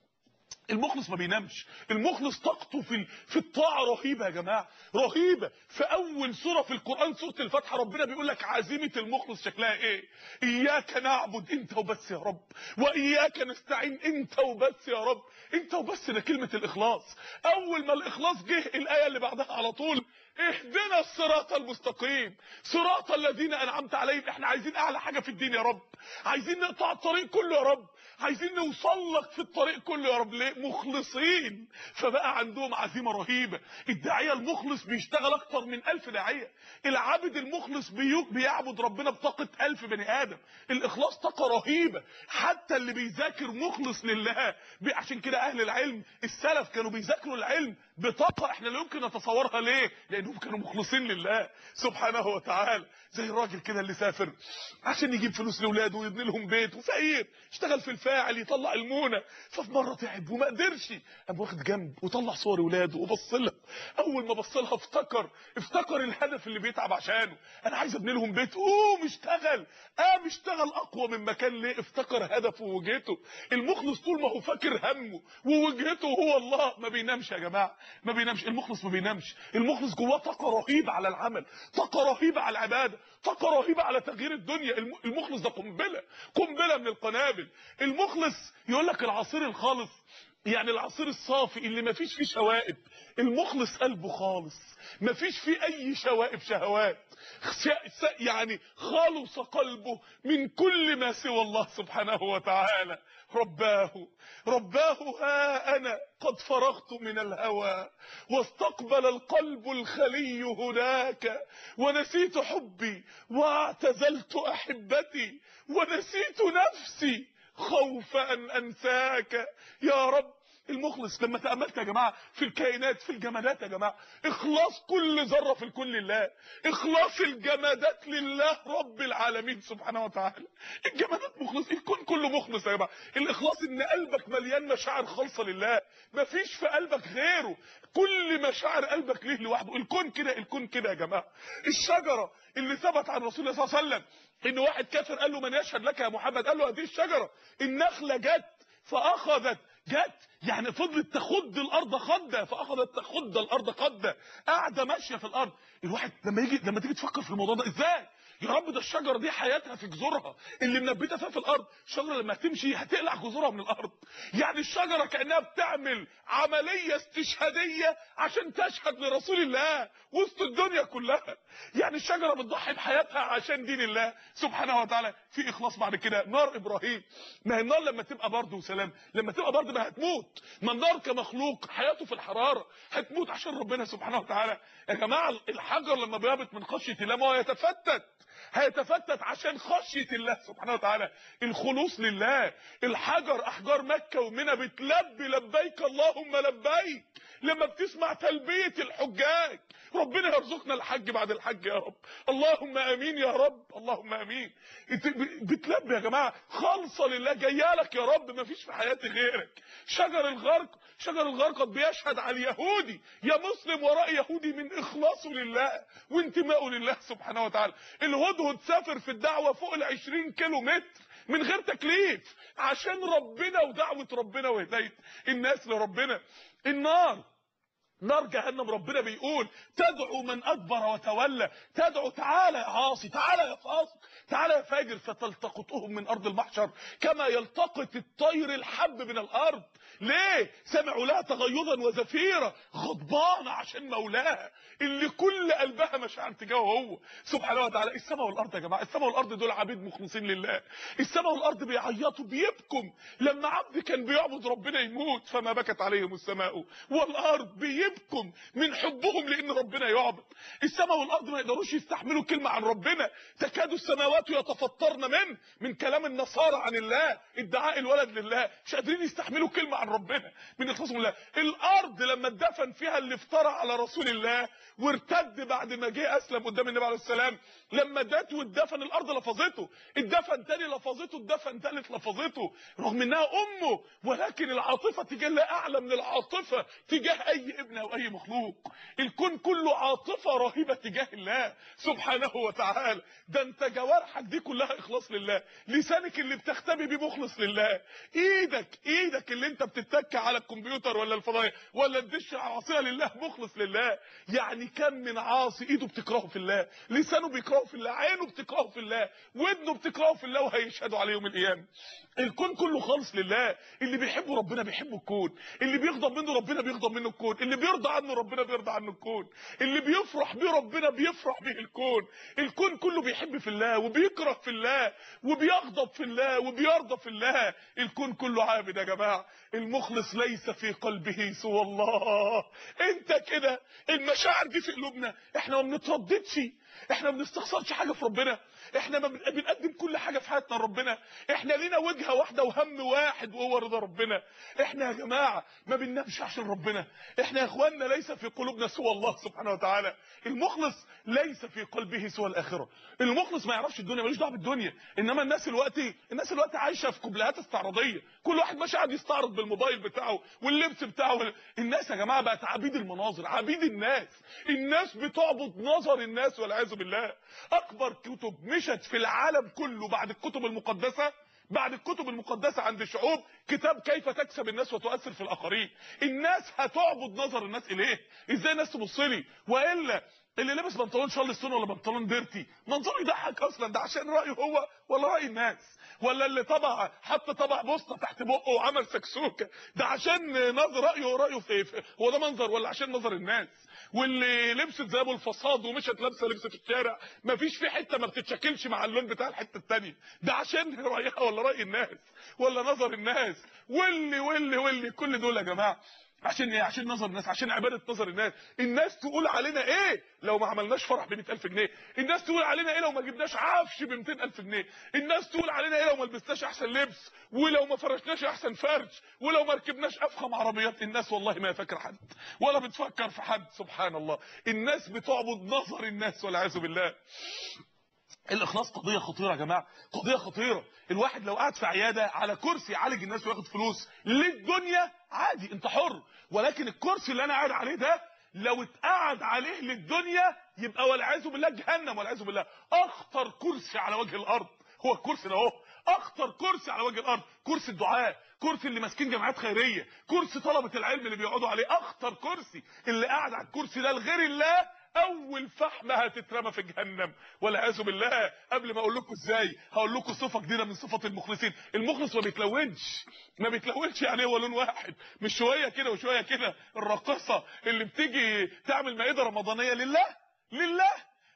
المخلص ما بينامش المخلص طاقته في ال- في الطاعه رهيبه يا جماعه رهيبه في اول سوره في القران سوره الفاتحه ربنا بيقول لك عزيمه المخلص شكلها ايه اياك نعبد انت وبس يا رب واياك نستعين انت وبس يا رب انت وبس ده كلمه الاخلاص اول ما الاخلاص جه الايه اللي بعدها على طول اهدنا الصراط المستقيم صراط الذين انعمت عليهم احنا عايزين اعلى حاجه في الدين يا رب عايزين نقطع الطريق كله يا رب عايزين نوصل لك في الطريق كله يا رب ليه مخلصين فبقى عندهم عزيمه رهيبه الداعيه المخلص بيشتغل اكتر من ألف داعيه العابد المخلص بيوك بيعبد ربنا بطاقه ألف بني ادم الاخلاص طاقه رهيبه حتى اللي بيذاكر مخلص لله بي- عشان كده اهل العلم السلف كانوا بيذاكروا العلم بطاقة احنا لا يمكن نتصورها ليه لانهم كانوا مخلصين لله سبحانه وتعالى زي الراجل كده اللي سافر عشان يجيب فلوس لاولاده ويبني لهم بيت وفقير اشتغل في الفاعل يطلع المونه ففي مره تعب وما قدرش قام واخد جنب وطلع صور اولاده وبص لها اول ما بص لها افتكر افتكر الهدف اللي بيتعب عشانه انا عايز ابني لهم بيت قوم اشتغل قام اشتغل اقوى من مكان ليه افتكر هدفه ووجهته المخلص طول ما هو فاكر همه ووجهته هو الله ما بينامش يا جماعه ما بينامش المخلص ما بينامش المخلص جواه طاقه رهيبه على العمل طاقه رهيبه على العباده طاقه رهيبه على تغيير الدنيا الم- المخلص ده قنبله قنبله من القنابل المخلص يقول لك العصير الخالص يعني العصير الصافي اللي ما فيش فيه شوائب المخلص قلبه خالص ما فيش فيه اي شوائب شهوات س- س- يعني خالص قلبه من كل ما سوى الله سبحانه وتعالى رباه رباه ها انا قد فرغت من الهوى واستقبل القلب الخلي هناك ونسيت حبي واعتزلت احبتي ونسيت نفسي خوف ان انساك يا رب المخلص لما تأملت يا جماعة في الكائنات في الجمادات يا جماعة اخلاص كل ذرة في الكون لله اخلاص الجمادات لله رب العالمين سبحانه وتعالى الجمادات مخلص الكون كله مخلص يا جماعة الاخلاص ان قلبك مليان مشاعر خالصة لله مفيش في قلبك غيره كل مشاعر قلبك ليه لوحده الكون كده الكون كده يا جماعة الشجرة اللي ثبت عن رسول الله صلى الله عليه وسلم ان واحد كافر قال له من يشهد لك يا محمد قال له هذه الشجرة النخلة جت فاخذت جت يعني فضلت تخد الارض خده فاخذت تخد الارض خده قاعده ماشيه في الارض الواحد لما يجي لما تيجي تفكر في الموضوع ده ازاي يا رب ده الشجره دي حياتها في جذورها اللي منبته فيها في الارض الشجره لما تمشي هتقلع جذورها من الارض يعني الشجره كانها بتعمل عمليه استشهاديه عشان تشهد لرسول الله وسط الدنيا كلها يعني الشجره بتضحي بحياتها عشان دين الله سبحانه وتعالى في اخلاص بعد كده نار ابراهيم ما هي النار لما تبقى برد وسلام لما تبقى برد ما هتموت ما النار كمخلوق حياته في الحراره هتموت عشان ربنا سبحانه وتعالى يا جماعه الحجر لما بيهبط من خشيه الله ما هو يتفتت هيتفتت عشان خشيه الله سبحانه وتعالى الخلوص لله الحجر احجار مكه ومنى بتلبي لبيك اللهم لبيك لما بتسمع تلبيه الحجاج ربنا يرزقنا الحج بعد الحج يا رب اللهم امين يا رب اللهم امين انت ب- بتلبي يا جماعه خالصه لله جايه لك يا رب ما فيش في حياتي غيرك شجر الغرق شجر الغرقد بيشهد على اليهودي يا مسلم وراء يهودي من اخلاصه لله وانتمائه لله سبحانه وتعالى الهدهد سافر في الدعوه فوق ال 20 كيلو متر من غير تكليف عشان ربنا ودعوه ربنا وهدايه الناس لربنا النار نار جهنم ربنا بيقول تدعو من ادبر وتولى تدعو تعالى يا عاصي تعالى يا فاسق تعالى يا فاجر فتلتقطهم من ارض المحشر كما يلتقط الطير الحب من الارض ليه سمعوا لها تغيظا وزفيرا غضبانه عشان مولاها اللي كل قلبها مشاعر تجاهه هو سبحانه وتعالى السماء والارض يا جماعه السماء والارض دول عبيد مخلصين لله السماء والارض بيعيطوا بيبكم لما عبد كان بيعبد ربنا يموت فما بكت عليهم السماء والارض بيبكم من حبهم لان ربنا يعبد السماء والارض ما يقدروش يستحملوا كلمه عن ربنا تكاد السماوات يتفطرن من من كلام النصارى عن الله ادعاء الولد لله مش قادرين يستحملوا كلمه عن ربنا من اخلاصهم لله الارض لما اتدفن فيها اللي افترى على رسول الله وارتد بعد ما جه اسلم قدام النبي عليه السلام لما دات واتدفن الارض لفظته اتدفن تاني لفظته اتدفن تالت لفظته رغم انها امه ولكن العاطفه تجاه الله اعلى من العاطفه تجاه اي ابن او اي مخلوق الكون كله عاطفه رهيبه تجاه الله سبحانه وتعالى ده انت جوارحك دي كلها اخلاص لله لسانك اللي بتختبي بيه مخلص لله ايدك ايدك اللي انت بتتك على الكمبيوتر ولا الفضائيه ولا الدش على العصيه لله مخلص لله يعني كم من عاصي ايده بتكرهه في الله لسانه بيكرهه في الله عينه بتكرهه في الله ودنه بتكرهه في الله وهيشهدوا عليه يوم القيامه الكون كله خالص لله اللي بيحبه ربنا بيحبه الكون اللي بيغضب منه ربنا بيغضب منه الكون اللي بيرضى عنه ربنا بيرضى عنه الكون اللي بيفرح بيه ربنا بيفرح به الكون الكون كله بيحب في الله وبيكره في الله وبيغضب في الله وبيرضى في الله الكون كله عابد يا جماعه المخلص ليس في قلبه سوى الله انت كده المشاعر دي في قلوبنا احنا ما بنترددش احنا ما بنستخسرش حاجه في ربنا احنا ما بن- بنقدم كل حاجه في حياتنا لربنا احنا لينا وجهه واحده وهم واحد وهو رضا ربنا احنا يا جماعه ما بننامش عشان ربنا احنا يا اخواننا ليس في قلوبنا سوى الله سبحانه وتعالى المخلص ليس في قلبه سوى الاخره المخلص ما يعرفش الدنيا ملوش دعوه بالدنيا انما الناس دلوقتي الناس دلوقتي عايشه في قبلات استعراضيه كل واحد ماشي قاعد يستعرض بالموبايل بتاعه واللبس بتاعه الناس يا جماعه بقت عبيد المناظر عبيد الناس الناس بتعبد نظر الناس والعياذ بالله اكبر كتب مشت في العالم كله بعد الكتب المقدسه بعد الكتب المقدسة عند الشعوب كتاب كيف تكسب الناس وتؤثر في الآخرين الناس هتعبد نظر الناس إليه إزاي الناس تبص لي وإلا اللي لابس بنطلون شارلستون ولا بنطلون ديرتي منظره يضحك اصلا ده عشان رايه هو ولا راي الناس ولا اللي طبع حط طبع بوسطه تحت بقه وعمل سكسوكه ده عشان نظر رايه رايه في في- هو ده منظر ولا عشان نظر الناس واللي لبست زي ابو الفصاد ومشت لابسه لبس في الشارع مفيش في حته ما بتتشكلش مع اللون بتاع الحته الثانيه ده عشان رايها ولا راي الناس ولا نظر الناس واللي واللي واللي كل دول يا جماعه عشان ايه عشان نظر الناس عشان عباده نظر الناس الناس تقول علينا ايه لو ما عملناش فرح ب 100000 جنيه الناس تقول علينا ايه لو ما جبناش عفش ب 200000 جنيه الناس تقول علينا ايه لو ما لبسناش احسن لبس ولو ما فرشناش احسن فرش ولو ما ركبناش افخم عربيات الناس والله ما فاكر حد ولا بتفكر في حد سبحان الله الناس بتعبد نظر الناس والعياذ بالله الاخلاص قضيه خطيره يا جماعه قضيه خطيره الواحد لو قاعد في عياده على كرسي يعالج الناس وياخد فلوس للدنيا عادي انت حر ولكن الكرسي اللي انا قاعد عليه ده لو اتقعد عليه للدنيا يبقى والعياذ بالله جهنم والعياذ بالله اخطر كرسي على وجه الارض هو الكرسي ده اهو اخطر كرسي على وجه الارض كرسي الدعاء كرسي اللي ماسكين جمعيات خيريه كرسي طلبه العلم اللي بيقعدوا عليه اخطر كرسي اللي قاعد على الكرسي ده لغير الله اول فحمه هتترمى في جهنم والعياذ بالله قبل ما اقول لكم ازاي هقول لكم صفه جديده من صفات المخلصين المخلص ما بيتلونش ما بيتلونش يعني هو لون واحد مش شويه كده وشويه كده الراقصه اللي بتيجي تعمل مائده رمضانيه لله لله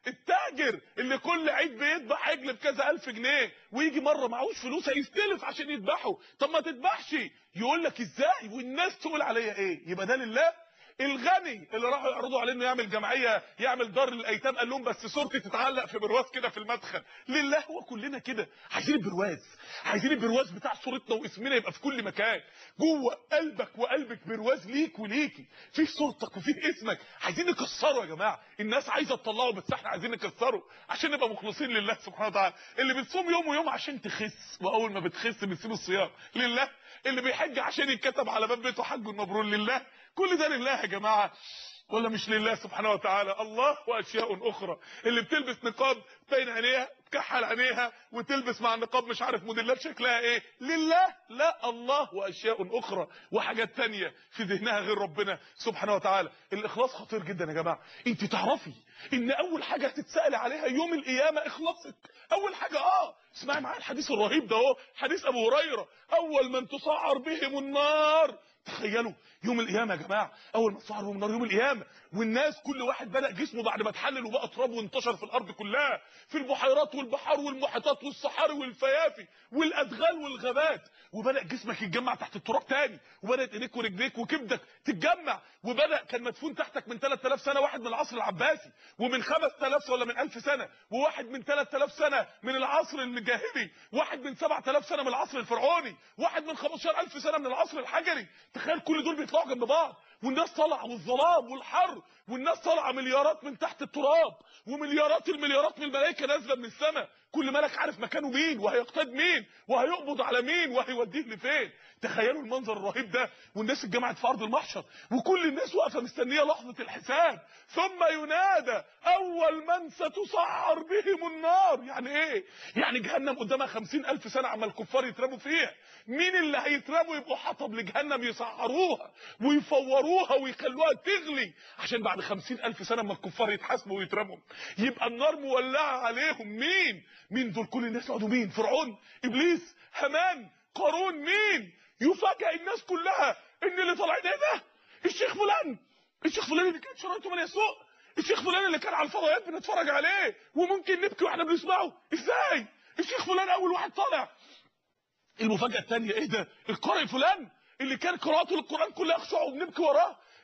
التاجر اللي كل عيد بيذبح عجل بكذا الف جنيه ويجي مره معهوش فلوس هيستلف عشان يذبحه طب ما تذبحش يقول لك ازاي والناس تقول عليا ايه يبقى ده لله الغني اللي راحوا يعرضوا عليه انه يعمل جمعيه يعمل دار للايتام قال لهم بس صورتي تتعلق في برواز كده في المدخل لله هو كلنا كده عايزين البرواز عايزين البرواز بتاع صورتنا واسمنا يبقى في كل مكان جوه قلبك وقلبك برواز ليك وليكي فيه صورتك وفيه اسمك عايزين نكسره يا جماعه الناس عايزه تطلعه بس احنا عايزين نكسره عشان نبقى مخلصين لله سبحانه وتعالى اللي بتصوم يوم ويوم عشان تخس واول ما بتخس بتسيب الصيام لله اللي بيحج عشان يتكتب على باب بيته حج مبرور لله كل ده لله يا جماعه ولا مش لله سبحانه وتعالى الله واشياء اخرى اللي بتلبس نقاب بين عينيها تكحل عينيها وتلبس مع النقاب مش عارف موديلات شكلها ايه لله لا الله واشياء اخرى وحاجات تانية في ذهنها غير ربنا سبحانه وتعالى الاخلاص خطير جدا يا جماعه انت تعرفي ان اول حاجه هتتسال عليها يوم القيامه اخلاصك اول حاجه اه اسمعي معايا الحديث الرهيب ده اهو حديث ابو هريره اول من تسعر بهم النار تخيلوا يوم القيامه يا جماعه اول ما تصعروا من نار يوم القيامه والناس كل واحد بدا جسمه بعد ما اتحلل وبقى تراب وانتشر في الارض كلها في البحيرات والبحار والمحيطات والصحاري والفيافي والادغال والغابات وبدا جسمك يتجمع تحت التراب تاني وبدات ايديك ورجليك وكبدك تتجمع وبدا كان مدفون تحتك من 3000 سنه واحد من العصر العباسي ومن 5000 ولا من 1000 سنه وواحد من 3000 سنه من العصر الجاهلي واحد من 7000 سنه من العصر الفرعوني واحد من 15000 سنه من العصر الحجري تخيل كل دول بيطلعوا جنب بعض والناس طالعه والظلام والحر والناس طالعه مليارات من تحت التراب ومليارات المليارات من الملائكه نازله من السماء كل ملك عارف مكانه مين وهيقتاد مين وهيقبض على مين وهيوديه لفين تخيلوا المنظر الرهيب ده والناس اتجمعت في ارض المحشر وكل الناس واقفه مستنيه لحظه الحساب ثم ينادى اول من ستسعر بهم النار يعني ايه يعني جهنم قدامها خمسين الف سنه عما الكفار يترموا فيها مين اللي هيترموا يبقوا حطب لجهنم يسعروها ويفوروها ويخلوها تغلي عشان بعد خمسين الف سنه اما الكفار يتحاسبوا ويترموا يبقى النار مولعه عليهم مين مين دول كل الناس يقعدوا مين فرعون ابليس هامان قارون مين يفاجئ الناس كلها ان اللي طالعين ايه ده الشيخ فلان الشيخ فلان اللي كان شرايطه من يسوق الشيخ فلان اللي كان على الفضائيات بنتفرج عليه وممكن نبكي واحنا بنسمعه ازاي الشيخ فلان اول واحد طالع المفاجاه الثانيه ايه ده القارئ فلان اللي كان قراءته للقران كلها يخشعوا وبنبكي وراه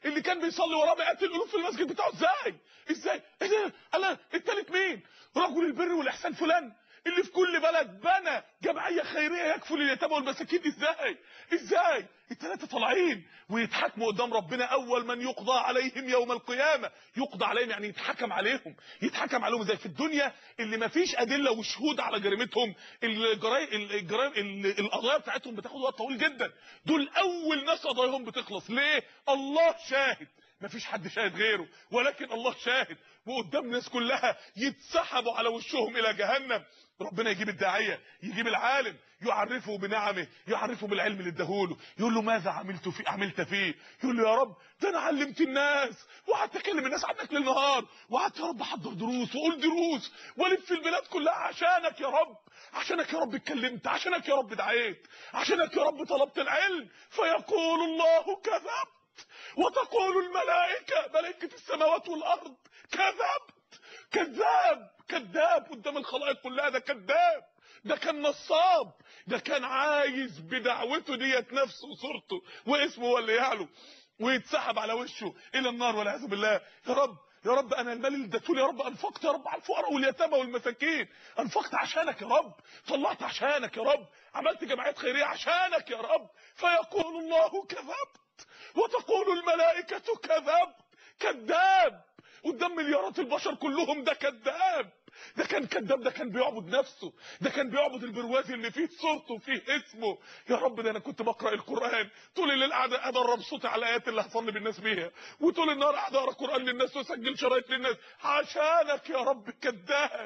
اللي كان بيصلي وراه مئات الالوف في المسجد بتاعه ازاي ازاي ايه ده انا التالت مين رجل البر والاحسان فلان اللي في كل بلد بنى جمعيه خيريه يكفل اليتامى والمساكين ازاي ازاي الثلاثه طالعين ويتحاكموا قدام ربنا اول من يقضى عليهم يوم القيامه يقضى عليهم يعني يتحكم عليهم يتحكم عليهم زي في الدنيا اللي ما فيش ادله وشهود على جريمتهم الجرايم الجرايم القضايا بتاعتهم بتاخد وقت طويل جدا دول اول ناس قضاياهم بتخلص ليه الله شاهد مفيش حد شاهد غيره ولكن الله شاهد وقدام الناس كلها يتسحبوا على وشهم الى جهنم ربنا يجيب الداعيه يجيب العالم يعرفه بنعمه يعرفه بالعلم اللي اداهوله يقول له ماذا عملت في عملت فيه يقول له يا رب ده انا علمت الناس وقعدت اكلم الناس عنك ليل نهار وقعدت يا رب احضر دروس واقول دروس والف في البلاد كلها عشانك يا رب عشانك يا رب اتكلمت عشانك يا رب دعيت عشانك يا رب طلبت العلم فيقول الله كذبت وتقول الملائكه ملائكه السماوات والارض كذبت كذاب كذاب قدام الخلائق كلها ده كذاب ده كان نصاب ده كان عايز بدعوته ديت نفسه وصورته واسمه هو اللي يعلو ويتسحب على وشه الى النار والعياذ بالله يا رب يا رب انا المال اللي اديته يا رب انفقت يا رب على الفقراء واليتامى والمساكين انفقت عشانك يا رب طلعت عشانك يا رب عملت جمعيات خيريه عشانك يا رب فيقول الله كذبت وتقول الملائكه كذبت كذاب قدام مليارات البشر كلهم ده كذاب ده كان كذاب ده كان بيعبد نفسه ده كان بيعبد البروازي اللي فيه صورته وفيه اسمه يا رب ده انا كنت بقرا القران طول الليل قاعد ادرب صوتي على الايات اللي هصلي بالناس بيها وطول النهار قاعد اقرا قران للناس واسجل شرايط للناس عشانك يا رب كذاب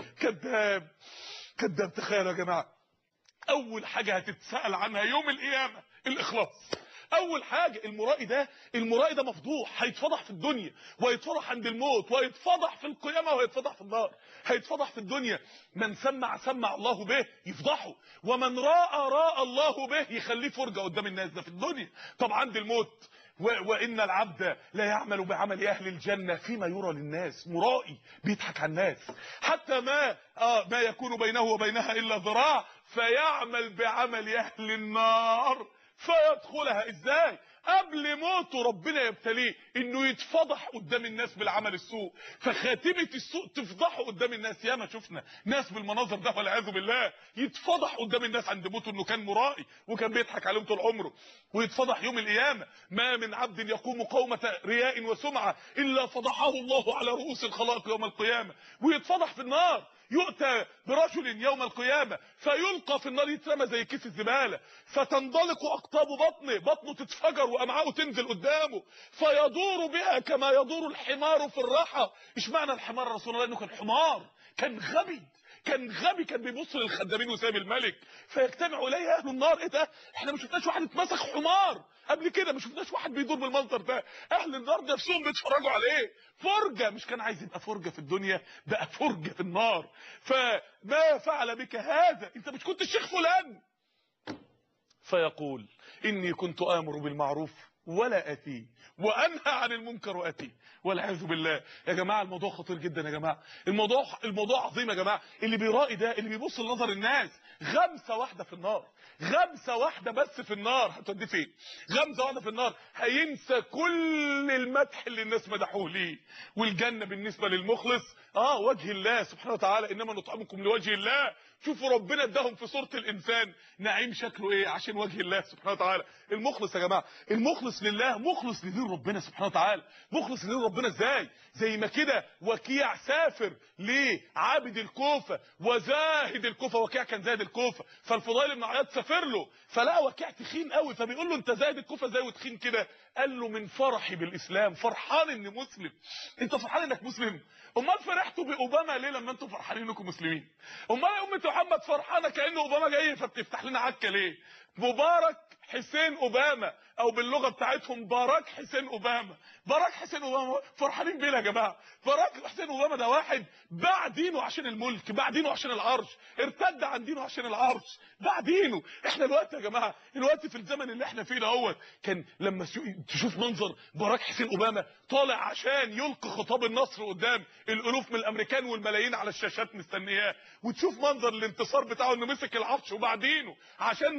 كذاب كذاب تخيلوا يا جماعه اول حاجه هتتسال عنها يوم القيامه الاخلاص اول حاجه المرائي ده المرائي ده مفضوح هيتفضح في الدنيا وهيتفضح عند الموت وهيتفضح في القيامه وهيتفضح في النار هيتفضح في الدنيا من سمع سمع الله به يفضحه ومن راى راى الله به يخليه فرجه قدام الناس ده في الدنيا طب عند الموت وان العبد لا يعمل بعمل اهل الجنه فيما يرى للناس مرائي بيضحك على الناس حتى ما آه ما يكون بينه وبينها الا ذراع فيعمل بعمل اهل النار فيدخلها ازاي قبل موته ربنا يبتليه انه يتفضح قدام الناس بالعمل السوء فخاتمه السوء تفضحه قدام الناس ياما شفنا ناس بالمناظر ده والعياذ بالله يتفضح قدام الناس عند موته انه كان مرائي وكان بيضحك عليهم طول عمره ويتفضح يوم القيامه ما من عبد يقوم قومه رياء وسمعه الا فضحه الله على رؤوس الخلائق يوم القيامه ويتفضح في النار يؤتى برجل يوم القيامة فيلقى في النار يترمى زي كيس الزبالة فتنضلق أقطاب بطنه بطنه تتفجر وأمعاؤه تنزل قدامه فيدور بها كما يدور الحمار في الرحى ايش معنى الحمار رسول الله انه كان حمار كان غبي كان غبي كان بيبص للخدامين وساب الملك فيجتمع اليه اهل النار ايه ده احنا ما شفناش واحد اتمسك حمار قبل كده ما شفناش واحد بيدور بالمنظر ده اهل النار نفسهم بيتفرجوا عليه فرجه مش كان عايز يبقى فرجه في الدنيا بقى فرجه في النار فما فعل بك هذا انت مش كنت الشيخ فلان فيقول اني كنت امر بالمعروف ولا اتيه وانهى عن المنكر واتيه والعياذ بالله يا جماعه الموضوع خطير جدا يا جماعه الموضوع الموضوع عظيم يا جماعه اللي بيرائي ده اللي بيبص لنظر الناس غمسه واحده في النار غمسه واحده بس في النار هتوديه فين غمسه واحده في النار هينسى كل المدح اللي الناس مدحوه ليه والجنه بالنسبه للمخلص اه وجه الله سبحانه وتعالى انما نطعمكم لوجه الله شوفوا ربنا اداهم في صوره الانسان نعيم شكله ايه عشان وجه الله سبحانه وتعالى المخلص يا جماعه المخلص لله مخلص لدين ربنا سبحانه وتعالى مخلص لدين ربنا ازاي زي ما كده وكيع سافر لعابد الكوفه وزاهد الكوفه وكيع كان زاهد الكوفه فالفضيل بن عياض سافر له فلقى وكيع تخين قوي فبيقول له انت زاهد الكوفه ازاي وتخين كده قال له من فرحي بالاسلام فرحان اني مسلم انت فرحان انك مسلم امال فرحتوا باوباما ليه لما انتوا فرحانين انكم مسلمين امال يا امه محمد فرحانه كان اوباما جاي فبتفتح لنا عكه ليه مبارك حسين اوباما او باللغه بتاعتهم باراك حسين اوباما باراك حسين اوباما فرحانين بيه يا جماعه باراك حسين اوباما ده واحد باع دينه عشان الملك باع دينه عشان العرش ارتد عن دينه عشان العرش باع دينه احنا دلوقتي يا جماعه دلوقتي في الزمن اللي احنا فيه دوت كان لما تشوف منظر باراك حسين اوباما طالع عشان يلقي خطاب النصر قدام الالوف من الامريكان والملايين على الشاشات مستنياه وتشوف منظر الانتصار بتاعه انه مسك العرش وباع دينه عشان ما كان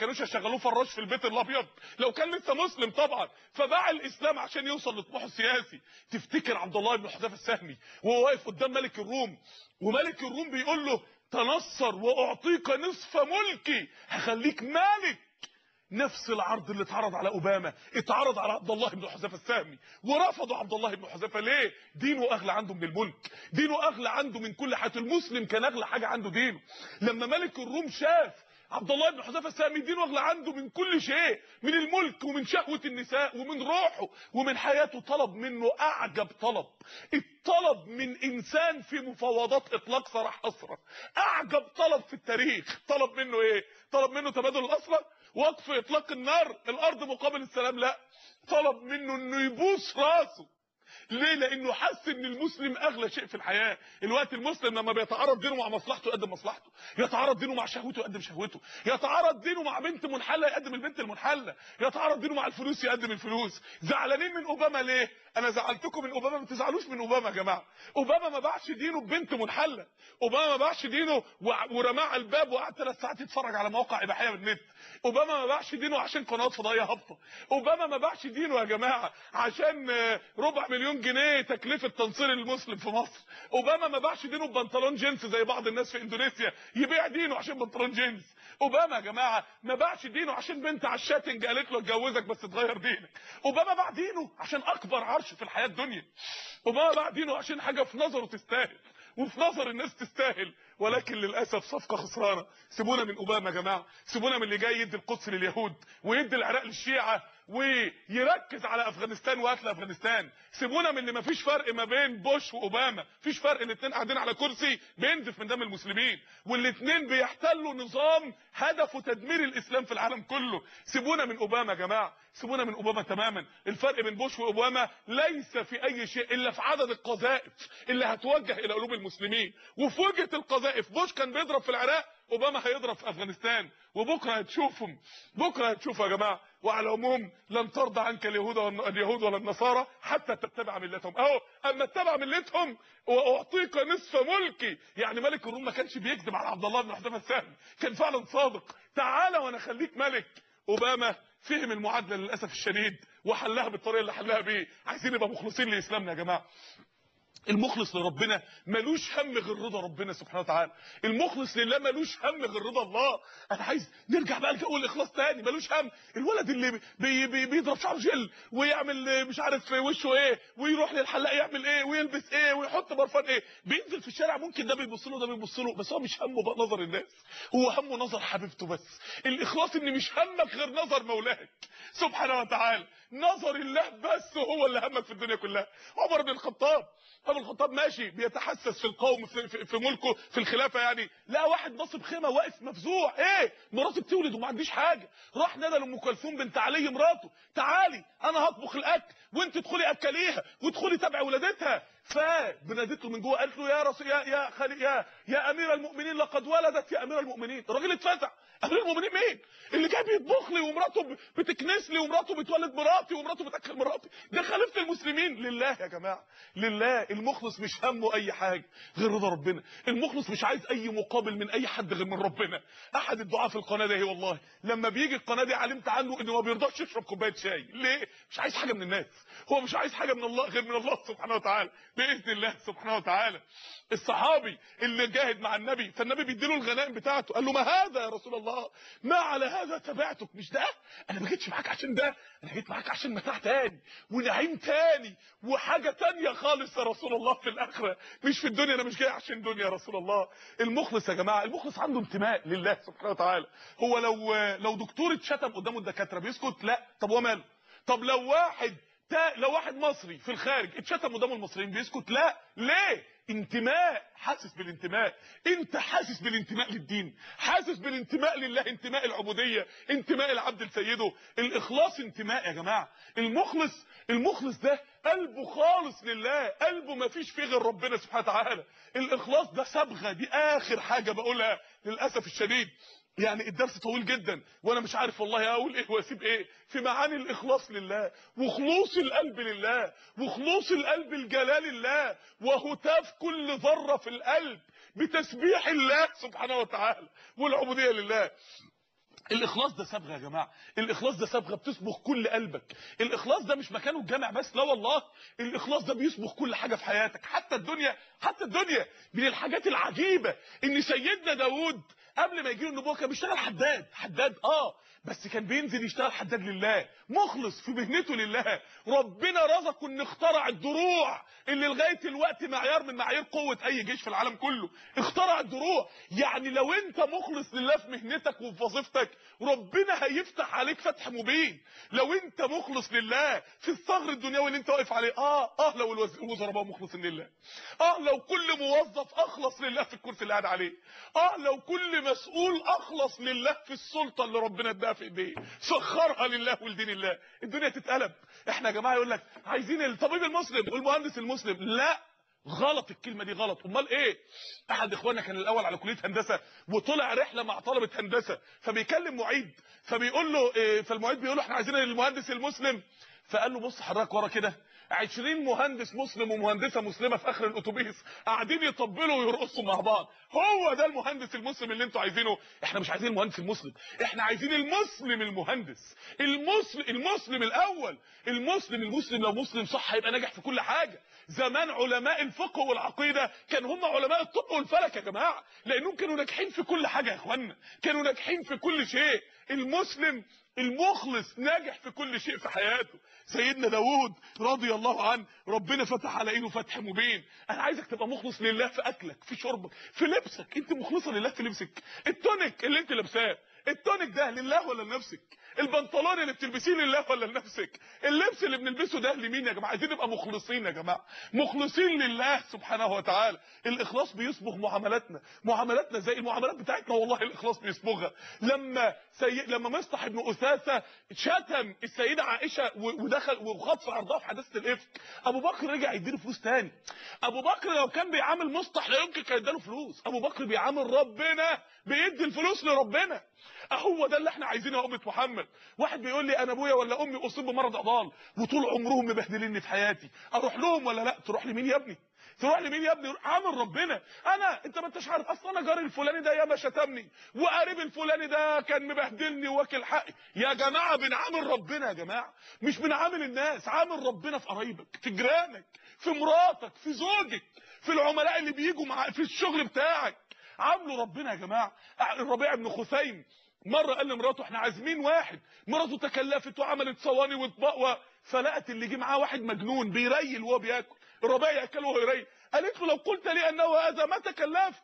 كانوش هيشغلوه فراش في البيت الابيض لو كان لسه مسلم طبعا فباع الاسلام عشان يوصل لطموحه السياسي تفتكر عبد الله بن حذيفه السهمي وهو واقف قدام ملك الروم وملك الروم بيقول له تنصر واعطيك نصف ملكي هخليك ملك نفس العرض اللي اتعرض على اوباما اتعرض على عبد الله بن حذيفه السهمي ورفضوا عبد الله بن حذيفه ليه دينه اغلى عنده من الملك دينه اغلى عنده من كل حاجه المسلم كان اغلى حاجه عنده دينه لما ملك الروم شاف عبد الله بن حذيفه السهمي دينه اغلى عنده من كل شيء من الملك ومن شهوه النساء ومن روحه ومن حياته طلب منه اعجب طلب الطلب من انسان في مفاوضات اطلاق سراح اسرى اعجب طلب في التاريخ طلب منه ايه طلب منه تبادل الاسرى وقف اطلاق النار الارض مقابل السلام لا طلب منه انه يبوس راسه ليه لانه حس ان المسلم اغلى شيء في الحياه الوقت المسلم لما بيتعارض دينه مع مصلحته يقدم مصلحته يتعارض دينه مع شهوته يقدم شهوته يتعارض دينه مع بنت منحله يقدم البنت المنحله يتعارض دينه مع الفلوس يقدم الفلوس زعلانين من اوباما ليه انا زعلتكم من اوباما ما تزعلوش من اوباما يا جماعه اوباما ما باعش دينه ببنت منحله اوباما ما باعش دينه وع- ورماه على الباب وقعد ثلاث ساعات يتفرج على مواقع اباحيه بالنت اوباما ما باعش دينه عشان قنوات فضائيه هابطه اوباما ما باعش دينه يا جماعه عشان آه، ربع مليون جنيه تكلفه تنصير المسلم في مصر اوباما ما باعش دينه ببنطلون جينز زي بعض الناس في اندونيسيا يبيع دينه عشان بنطلون جينز اوباما يا جماعه ما باعش دينه عشان بنت على الشاتنج قالت له اتجوزك بس تغير دينك اوباما باع دينه عشان اكبر عرش في الحياه الدنيا اوباما باع دينه عشان حاجه في نظره تستاهل وفي نظر الناس تستاهل ولكن للاسف صفقه خسرانه سيبونا من اوباما يا جماعه سيبونا من اللي جاي يدي القدس لليهود ويدي العراق للشيعه ويركز على افغانستان وقتل افغانستان سيبونا من اللي مفيش فرق ما بين بوش واوباما مفيش فرق الاثنين قاعدين على كرسي بينزف من دم المسلمين والاثنين بيحتلوا نظام هدفه تدمير الاسلام في العالم كله سيبونا من اوباما يا جماعه سيبونا من اوباما تماما الفرق بين بوش واوباما ليس في اي شيء الا في عدد القذائف اللي هتوجه الى قلوب المسلمين وفي وجهه القذائف بوش كان بيضرب في العراق اوباما هيضرب في افغانستان وبكره هتشوفهم بكره هتشوفوا يا جماعه وعلى العموم لن ترضى عنك اليهود ولا اليهود ولا النصارى حتى تتبع ملتهم اهو اما اتبع ملتهم واعطيك نصف ملكي يعني ملك الروم ما كانش بيكذب على عبد الله بن حذيفه السهمي كان فعلا صادق تعالى وانا اخليك ملك اوباما فهم المعادله للاسف الشديد وحلها بالطريقه اللي حلها بيه عايزين نبقى مخلصين لاسلامنا يا جماعه المخلص لربنا ملوش هم غير رضا ربنا سبحانه وتعالى المخلص لله ملوش هم غير رضا الله انا عايز نرجع بقى لجو الاخلاص تاني ملوش هم الولد اللي بي بي بيضرب شعره جل ويعمل مش عارف في وشه ايه ويروح للحلاق يعمل ايه ويلبس ايه ويحط برفان ايه بينزل في الشارع ممكن ده بيبص له ده بيبص له بس هو مش همه بقى نظر الناس هو همه نظر حبيبته بس الاخلاص ان مش همك غير نظر مولاك سبحانه وتعالى نظر الله بس هو اللي همك في الدنيا كلها عمر بن الخطاب عمر بن الخطاب ماشي بيتحسس في القوم في, في, في ملكه في الخلافه يعني لقى واحد ناصب خيمه واقف مفزوع ايه مراتي بتولد وما عنديش حاجه راح نادى لام كلثوم بنت علي مراته تعالي انا هطبخ الاكل وانت ادخلي اكليها وادخلي تابعي ولادتها فبنادت له من جوه قالت له يا رسول يا يا خلي يا يا امير المؤمنين لقد ولدت يا امير المؤمنين الراجل اتفزع امير المؤمنين مين اللي جاي بيطبخ لي ومراته بتكنس لي ومراته بتولد مراتي ومراته بتاكل مراتي ده خليفه المسلمين لله يا جماعه لله المخلص مش همه اي حاجه غير رضا ربنا المخلص مش عايز اي مقابل من اي حد غير من ربنا احد الدعاء في القناه دي والله لما بيجي القناه دي علمت عنه انه ما بيرضاش يشرب كوبايه شاي ليه مش عايز حاجه من الناس هو مش عايز حاجه من الله غير من الله سبحانه وتعالى باذن الله سبحانه وتعالى الصحابي اللي جاهد مع النبي فالنبي بيديله الغنائم بتاعته قال له ما هذا يا رسول الله ما على هذا تبعتك مش ده انا ما جيتش معاك عشان ده انا جيت معاك عشان متاع تاني ونعيم تاني وحاجه تانية خالص يا رسول الله في الاخره مش في الدنيا انا مش جاي عشان دنيا يا رسول الله المخلص يا جماعه المخلص عنده انتماء لله سبحانه وتعالى هو لو لو دكتور اتشتم قدامه الدكاتره بيسكت لا طب هو ماله طب لو واحد تا لو واحد مصري في الخارج اتشتم قدام المصريين بيسكت لا ليه انتماء حاسس بالانتماء انت حاسس بالانتماء للدين حاسس بالانتماء لله انتماء العبوديه انتماء العبد لسيده الاخلاص انتماء يا جماعه المخلص المخلص ده قلبه خالص لله قلبه ما فيش فيه غير ربنا سبحانه وتعالى الاخلاص ده صبغه دي اخر حاجه بقولها للاسف الشديد يعني الدرس طويل جدا وانا مش عارف والله اقول ايه واسيب ايه في معاني الاخلاص لله وخلوص القلب لله وخلوص القلب الجلال الله وهتاف كل ذره في القلب بتسبيح الله سبحانه وتعالى والعبوديه لله الاخلاص ده صبغه يا جماعه الاخلاص ده صبغه بتصبغ كل قلبك الاخلاص ده مش مكانه الجامع بس لا والله الاخلاص ده بيصبغ كل حاجه في حياتك حتى الدنيا حتى الدنيا من الحاجات العجيبه ان سيدنا داوود قبل ما يجي له النبوه كان بيشتغل حداد حداد اه بس كان بينزل يشتغل حداد لله مخلص في مهنته لله ربنا رزقه ان اخترع الدروع اللي لغايه الوقت معيار من معايير قوه اي جيش في العالم كله اخترع الدروع يعني لو انت مخلص لله في مهنتك وفي وظيفتك ربنا هيفتح عليك فتح مبين لو انت مخلص لله في الثغر الدنيوي اللي انت واقف عليه اه اه لو الوز- الوزراء بقوا مخلصين لله اه لو كل موظف اخلص لله في الكرسي اللي قاعد عليه اه لو كل مسؤول اخلص لله في السلطه اللي ربنا اداها في ايديه سخرها لله ولدين الله الدنيا تتقلب احنا يا جماعه يقول لك عايزين الطبيب المسلم والمهندس المسلم لا غلط الكلمه دي غلط امال ايه احد اخواننا كان الاول على كليه هندسه وطلع رحله مع طلبه هندسه فبيكلم معيد فبيقول له إيه فالمعيد بيقول له احنا عايزين المهندس المسلم فقال له بص حضرتك ورا كده 20 مهندس مسلم ومهندسه مسلمه في اخر الاتوبيس قاعدين يطبلوا ويرقصوا مع بعض هو ده المهندس المسلم اللي انتوا عايزينه احنا مش عايزين المهندس المسلم احنا عايزين المسلم المهندس المسلم المسلم الاول المسلم المسلم لو مسلم صح هيبقى ناجح في كل حاجه زمان علماء الفقه والعقيده كان هم علماء الطب والفلك يا جماعه لانهم كانوا ناجحين في كل حاجه يا اخوانا كانوا ناجحين في كل شيء المسلم المخلص ناجح في كل شيء في حياته سيدنا داوود رضي الله عنه ربنا فتح على ايده فتح مبين انا عايزك تبقى مخلص لله في اكلك في شربك في لبسك انت مخلصه لله في لبسك التونيك اللي انت لابساه التونيك ده لله ولا لنفسك البنطلون اللي بتلبسيه لله ولا لنفسك اللبس اللي بنلبسه ده لمين يا جماعه عايزين نبقى مخلصين يا جماعه مخلصين لله سبحانه وتعالى الاخلاص بيصبغ معاملاتنا معاملاتنا زي المعاملات بتاعتنا والله الاخلاص بيصبغها لما سي... لما مصطح ابن اثاثه شتم السيده عائشه و... ودخل وخاض في عرضها في حادثه الافك ابو بكر رجع يديله فلوس تاني ابو بكر لو كان بيعامل مصطح لا يمكن كان يديله فلوس ابو بكر بيعامل ربنا بيدي الفلوس لربنا هو ده اللي احنا عايزينه يا امه محمد واحد بيقول لي انا ابويا ولا امي اصيب بمرض عضال وطول عمرهم مبهدليني في حياتي اروح لهم ولا لا تروح لمين يا ابني تروح لمين يا ابني عامل ربنا انا انت ما انتش عارف اصلا انا جاري الفلاني ده ياما شتمني وقريب الفلاني ده كان مبهدلني واكل حقي يا جماعه بنعامل ربنا يا جماعه مش بنعامل الناس عامل ربنا في قرايبك في جيرانك في مراتك في زوجك في العملاء اللي بيجوا مع في الشغل بتاعك عاملوا ربنا يا جماعه الربيع بن خثيم مره قال لمراته احنا عازمين واحد مراته تكلفت وعملت صواني واطباق و... فلقت اللي جه معاه واحد مجنون بيريل وهو بياكل الربيع ياكل وهو يريل قالت له لو قلت لي انه هذا ما تكلفت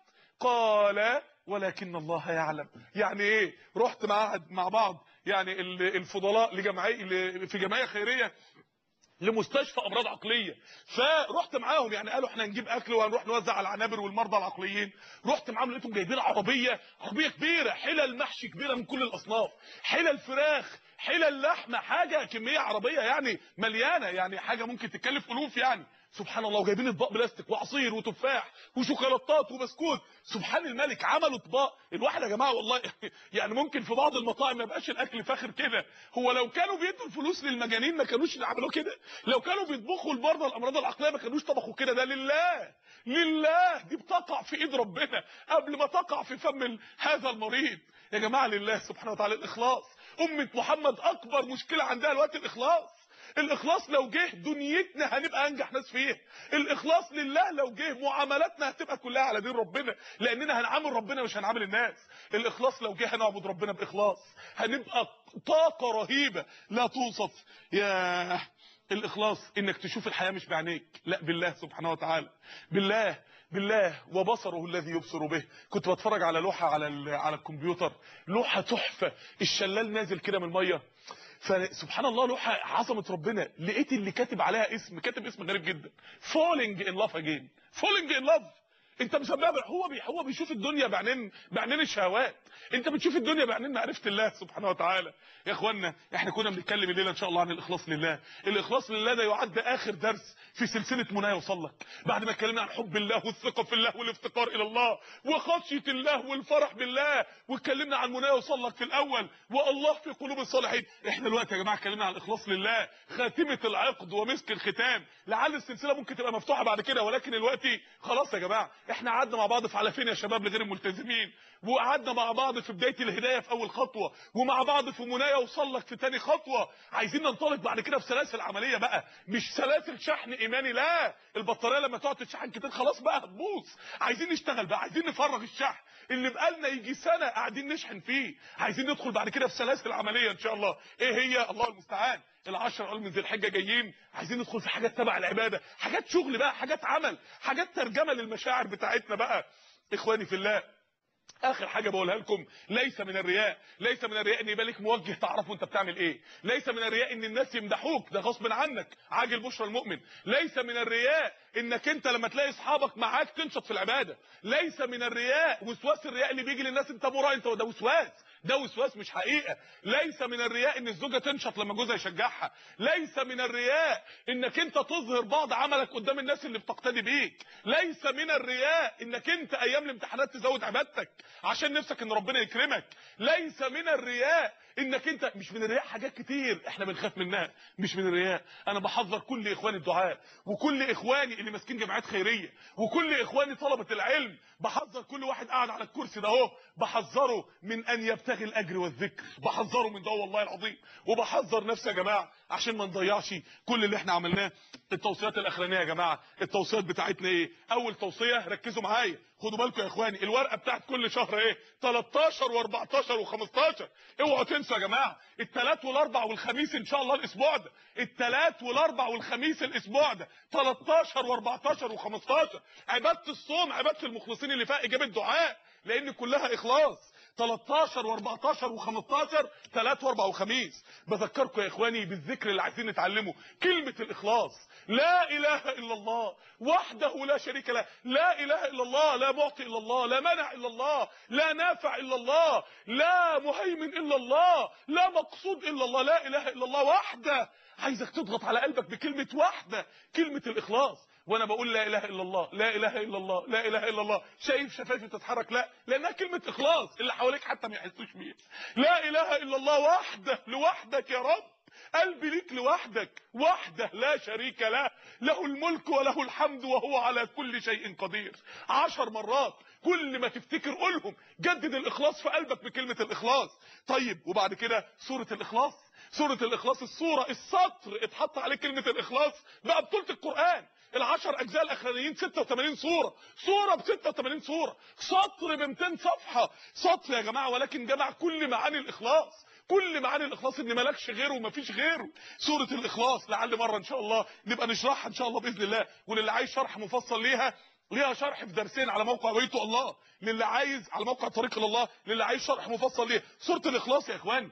قال ولكن الله يعلم يعني ايه رحت مع مع بعض يعني ال- الفضلاء لجمعيه ل- في جمعيه خيريه لمستشفى امراض عقليه فرحت معاهم يعني قالوا احنا نجيب اكل وهنروح نوزع على العنابر والمرضى العقليين رحت معاهم لقيتهم جايبين عربيه عربيه كبيره حلل محشي كبيره من كل الاصناف حلل فراخ حلل لحمه حاجه كميه عربيه يعني مليانه يعني حاجه ممكن تكلف الوف يعني سبحان الله وجايبين اطباق بلاستيك وعصير وتفاح وشوكولاتات وبسكوت سبحان الملك عملوا اطباق الواحد يا جماعه والله يعني ممكن في بعض المطاعم ما يبقاش الاكل فاخر كده هو لو كانوا بيدوا الفلوس للمجانين ما كانوش يعملوا كده لو كانوا بيطبخوا لمرضى الامراض العقليه ما كانوش طبخوا كده ده لله لله دي بتقع في ايد ربنا قبل ما تقع في فم ال- هذا المريض يا جماعه لله سبحانه وتعالى الاخلاص امه محمد اكبر مشكله عندها الوقت الاخلاص الاخلاص لو جه دنيتنا هنبقى انجح ناس فيها الاخلاص لله لو جه معاملاتنا هتبقى كلها على دين ربنا لاننا هنعامل ربنا مش هنعامل الناس الاخلاص لو جه هنعبد ربنا باخلاص هنبقى طاقه رهيبه لا توصف يا الاخلاص انك تشوف الحياه مش بعينيك لا بالله سبحانه وتعالى بالله بالله وبصره الذي يبصر به كنت بتفرج على لوحه على ال- على الكمبيوتر لوحه تحفه الشلال نازل كده من الميه فسبحان الله لوحه عظمه ربنا لقيت اللي كاتب عليها اسم كاتب اسم غريب جدا فولينج ان لاف اجين فولينج ان لاف انت مسميها بال- هو بي هو بيشوف الدنيا بعينين بعينين الشهوات انت بتشوف الدنيا بعينين معرفه الله سبحانه وتعالى يا اخوانا احنا كنا بنتكلم الليله ان شاء الله عن الاخلاص لله الاخلاص لله ده يعد اخر درس في سلسله منى يوصل لك بعد ما اتكلمنا عن حب الله والثقه في الله والافتقار الى الله وخشيه الله والفرح بالله واتكلمنا عن منى يوصل لك في الاول والله في قلوب الصالحين احنا دلوقتي يا جماعه اتكلمنا عن الاخلاص لله خاتمه العقد ومسك الختام لعل السلسله ممكن تبقى مفتوحه بعد كده ولكن دلوقتي خلاص يا جماعه احنا قعدنا مع بعض في على فين يا شباب لغير الملتزمين وقعدنا مع بعض في بدايه الهدايه في اول خطوه ومع بعض في منايا وصل لك في تاني خطوه عايزين ننطلق بعد كده في سلاسل عمليه بقى مش سلاسل شحن ايماني لا البطاريه لما تقعد تشحن كتير خلاص بقى هتبوظ عايزين نشتغل بقى عايزين نفرغ الشحن اللي بقالنا يجي سنه قاعدين نشحن فيه عايزين ندخل بعد كده في سلاسل عمليه ان شاء الله ايه هي الله المستعان العشر اول من ذي الحجه جايين عايزين ندخل في حاجات تبع العباده حاجات شغل بقى حاجات عمل حاجات ترجمه للمشاعر بتاعتنا بقى اخواني في الله اخر حاجه بقولها لكم ليس من الرياء ليس من الرياء ان يبقى لك موجه تعرفه انت بتعمل ايه ليس من الرياء ان الناس يمدحوك ده غصب عنك عاجل بشرى المؤمن ليس من الرياء انك انت لما تلاقي اصحابك معاك تنشط في العباده ليس من الرياء وسواس الرياء اللي بيجي للناس انت مرائي انت ده وسواس ده وسواس مش حقيقه ليس من الرياء ان الزوجه تنشط لما جوزها يشجعها ليس من الرياء انك انت تظهر بعض عملك قدام الناس اللي بتقتدي بيك ليس من الرياء انك انت ايام الامتحانات تزود عبادتك عشان نفسك ان ربنا يكرمك ليس من الرياء انك انت مش من الرياء حاجات كتير احنا بنخاف منها مش من الرياء انا بحذر كل اخواني الدعاء وكل اخواني اللي ماسكين جمعيات خيريه وكل اخواني طلبه العلم بحذر كل واحد قاعد على الكرسي ده اهو بحذره من ان يبتغي الاجر والذكر بحذره من ده والله العظيم وبحذر نفسي يا جماعه عشان ما نضيعش كل اللي احنا عملناه التوصيات الاخرانيه يا جماعه التوصيات بتاعتنا ايه اول توصيه ركزوا معايا خدوا بالكم يا اخواني الورقه بتاعت كل شهر ايه 13 و14 و15 اوعوا تنسوا يا جماعه الثلاث والاربع والخميس ان شاء الله الاسبوع ده الثلاث والاربع والخميس الاسبوع ده 13 و14 و15 عباده الصوم عباده المخلصين اللي فيها اجابه دعاء لان كلها اخلاص 13 و14 و15 3 و4 وخميس بذكركم يا اخواني بالذكر اللي عايزين نتعلمه كلمه الاخلاص لا اله الا الله وحده لا شريك له لا اله الا الله لا معطي الا الله لا منع الا الله لا نافع الا الله لا مهيمن الا الله لا مقصود الا الله لا اله الا الله وحده عايزك تضغط على قلبك بكلمه وحده كلمه الاخلاص وانا بقول لا اله الا الله لا اله الا الله لا اله الا الله شايف شفايفي تتحرك لا لانها كلمه اخلاص اللي حواليك حتى ما يحسوش بيها لا اله الا الله وحده لوحدك يا رب قلبي ليك لوحدك وحده لا شريك له له الملك وله الحمد وهو على كل شيء قدير عشر مرات كل ما تفتكر قولهم جدد الاخلاص في قلبك بكلمه الاخلاص طيب وبعد كده سوره الاخلاص سوره الاخلاص السوره السطر اتحط عليه كلمه الاخلاص بقى بطوله القران العشر اجزاء الاخرانيين 86 سوره سوره ب 86 سوره سطر ب 200 صفحه سطر يا جماعه ولكن جمع كل معاني الاخلاص كل معاني الاخلاص ان مالكش غيره ومفيش غيره سوره الاخلاص لعل مره ان شاء الله نبقى نشرحها ان شاء الله باذن الله وللي عايز شرح مفصل ليها ليها شرح في درسين على موقع بيت الله للي عايز على موقع طريق الى الله للي عايز شرح مفصل ليها سوره الاخلاص يا اخواني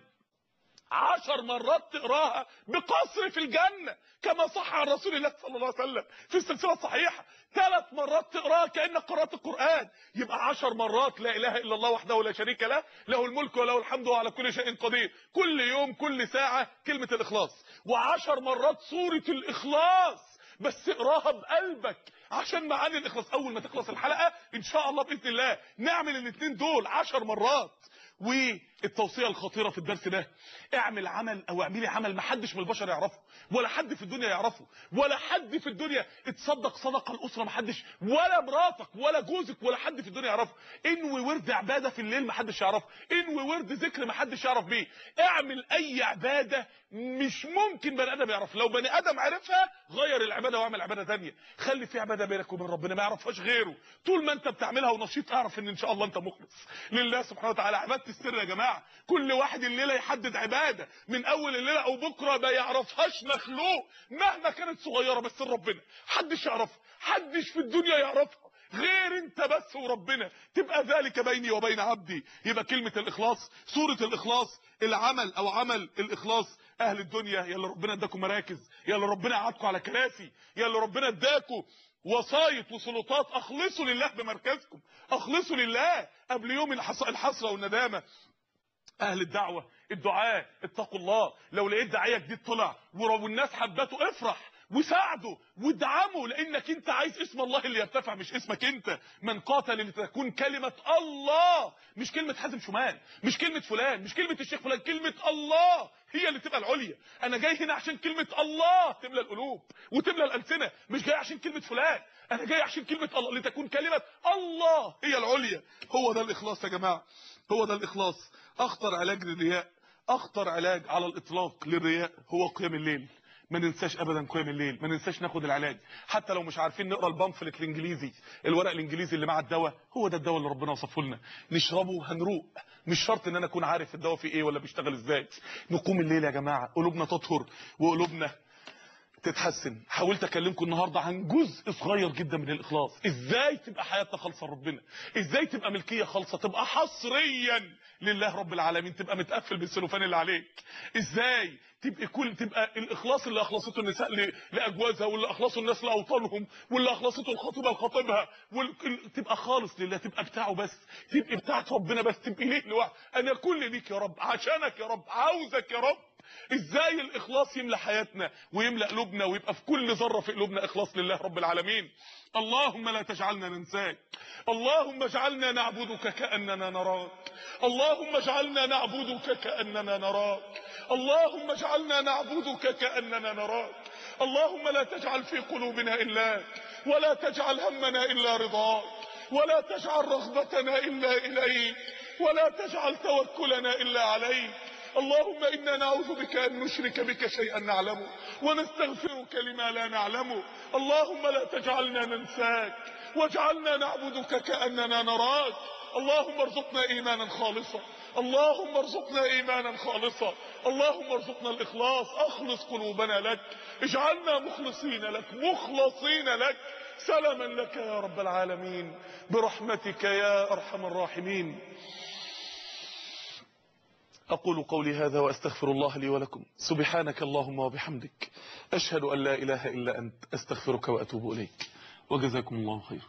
عشر مرات تقراها بقصر في الجنة كما صح عن رسول الله صلى الله عليه وسلم في السلسلة الصحيحة ثلاث مرات تقراها كأنك قرأت القرآن يبقى عشر مرات لا إله إلا الله وحده لا شريك له له الملك وله الحمد وعلى كل شيء قدير كل يوم كل ساعة كلمة الإخلاص وعشر مرات سورة الإخلاص بس اقراها بقلبك عشان معاني الإخلاص أول ما تخلص الحلقة إن شاء الله بإذن الله نعمل الاثنين دول عشر مرات والتوصيه الخطيره في الدرس ده اعمل عمل او اعملي عمل ما حدش من البشر يعرفه ولا حد في الدنيا يعرفه ولا حد في الدنيا اتصدق صدقه الاسره ما حدش ولا مراتك ولا جوزك ولا حد في الدنيا يعرفه انوي ورد عباده في الليل ما حدش يعرفه انوي ورد ذكر ما حدش يعرف بيه اعمل اي عباده مش ممكن بني ادم يعرف لو بني ادم عرفها غير العباده واعمل عباده ثانيه خلي في عباده بينك وبين ربنا ما يعرفهاش غيره طول ما انت بتعملها ونشيط اعرف ان ان شاء الله انت مخلص لله سبحانه وتعالى عباده السر يا جماعه كل واحد الليله يحدد عباده من اول الليله او بكره ما يعرفهاش مخلوق مهما كانت صغيره بس ربنا حدش يعرفها حدش في الدنيا يعرفها غير انت بس وربنا تبقى ذلك بيني وبين عبدي يبقى كلمه الاخلاص سوره الاخلاص العمل او عمل الاخلاص اهل الدنيا يا اللي ربنا اداكم مراكز يا اللي ربنا قعدكم على كراسي يا اللي ربنا اداكم وسايط وسلطات اخلصوا لله بمركزكم اخلصوا لله قبل يوم الحص- الحسره والندامه اهل الدعوه الدعاء اتقوا الله لو لقيت داعيه جديد طلع ولو الناس حبته افرح وساعده وادعمه لانك انت عايز اسم الله اللي يرتفع مش اسمك انت من قاتل لتكون كلمة الله مش كلمة حازم شمال مش كلمة فلان مش كلمة الشيخ فلان كلمة الله هي اللي تبقى العليا انا جاي هنا عشان كلمة الله تملى القلوب وتملى الالسنة مش جاي عشان كلمة فلان انا جاي عشان كلمة الله لتكون كلمة الله هي العليا هو ده الاخلاص يا جماعة هو ده الاخلاص اخطر علاج للرياء اخطر علاج على الاطلاق للرياء هو قيام الليل ما ننساش ابدا قيام الليل ما ننساش ناخد العلاج حتى لو مش عارفين نقرا البامفلت الانجليزي الورق الانجليزي اللي مع الدواء هو ده الدواء اللي ربنا وصفه لنا نشربه هنروق مش شرط ان انا اكون عارف الدواء فيه ايه ولا بيشتغل ازاي نقوم الليل يا جماعه قلوبنا تطهر وقلوبنا تتحسن حاولت اكلمكم النهارده عن جزء صغير جدا من الاخلاص ازاي تبقى حياتنا خالصه لربنا ازاي تبقى ملكيه خالصه تبقى حصريا لله رب العالمين تبقى متقفل بالسلوفان اللي عليك ازاي تبقى كل تبقى الاخلاص اللي اخلصته النساء ل- لاجوازها واللي اخلصوا الناس لاوطانهم واللي اخلصته الخطيبه لخطيبها وال- تبقى خالص لله تبقى بتاعه بس تبقى بتاعت ربنا بس تبقى ليه لوحده انا كل ليك يا رب عشانك يا رب عاوزك يا رب ازاي الاخلاص يملى حياتنا ويملى قلوبنا ويبقى في كل ذره في قلوبنا اخلاص لله رب العالمين اللهم لا تجعلنا ننساك اللهم اجعلنا نعبدك كاننا نراك اللهم اجعلنا نعبدك كاننا نراك اللهم اجعلنا نعبدك كاننا نراك اللهم لا تجعل في قلوبنا الاك ولا تجعل همنا الا رضاك ولا تجعل رغبتنا الا اليك ولا تجعل توكلنا الا عليك اللهم إنا نعوذ بك أن نشرك بك شيئا نعلمه ونستغفرك لما لا نعلمه اللهم لا تجعلنا ننساك واجعلنا نعبدك كأننا نراك اللهم ارزقنا إيمانا خالصا اللهم ارزقنا إيمانا خالصا اللهم ارزقنا الإخلاص أخلص قلوبنا لك اجعلنا مخلصين لك مخلصين لك سلما لك يا رب العالمين برحمتك يا أرحم الراحمين أقول قولي هذا وأستغفر الله لي ولكم سبحانك اللهم وبحمدك أشهد أن لا إله إلا أنت أستغفرك وأتوب إليك وجزاكم الله خيرا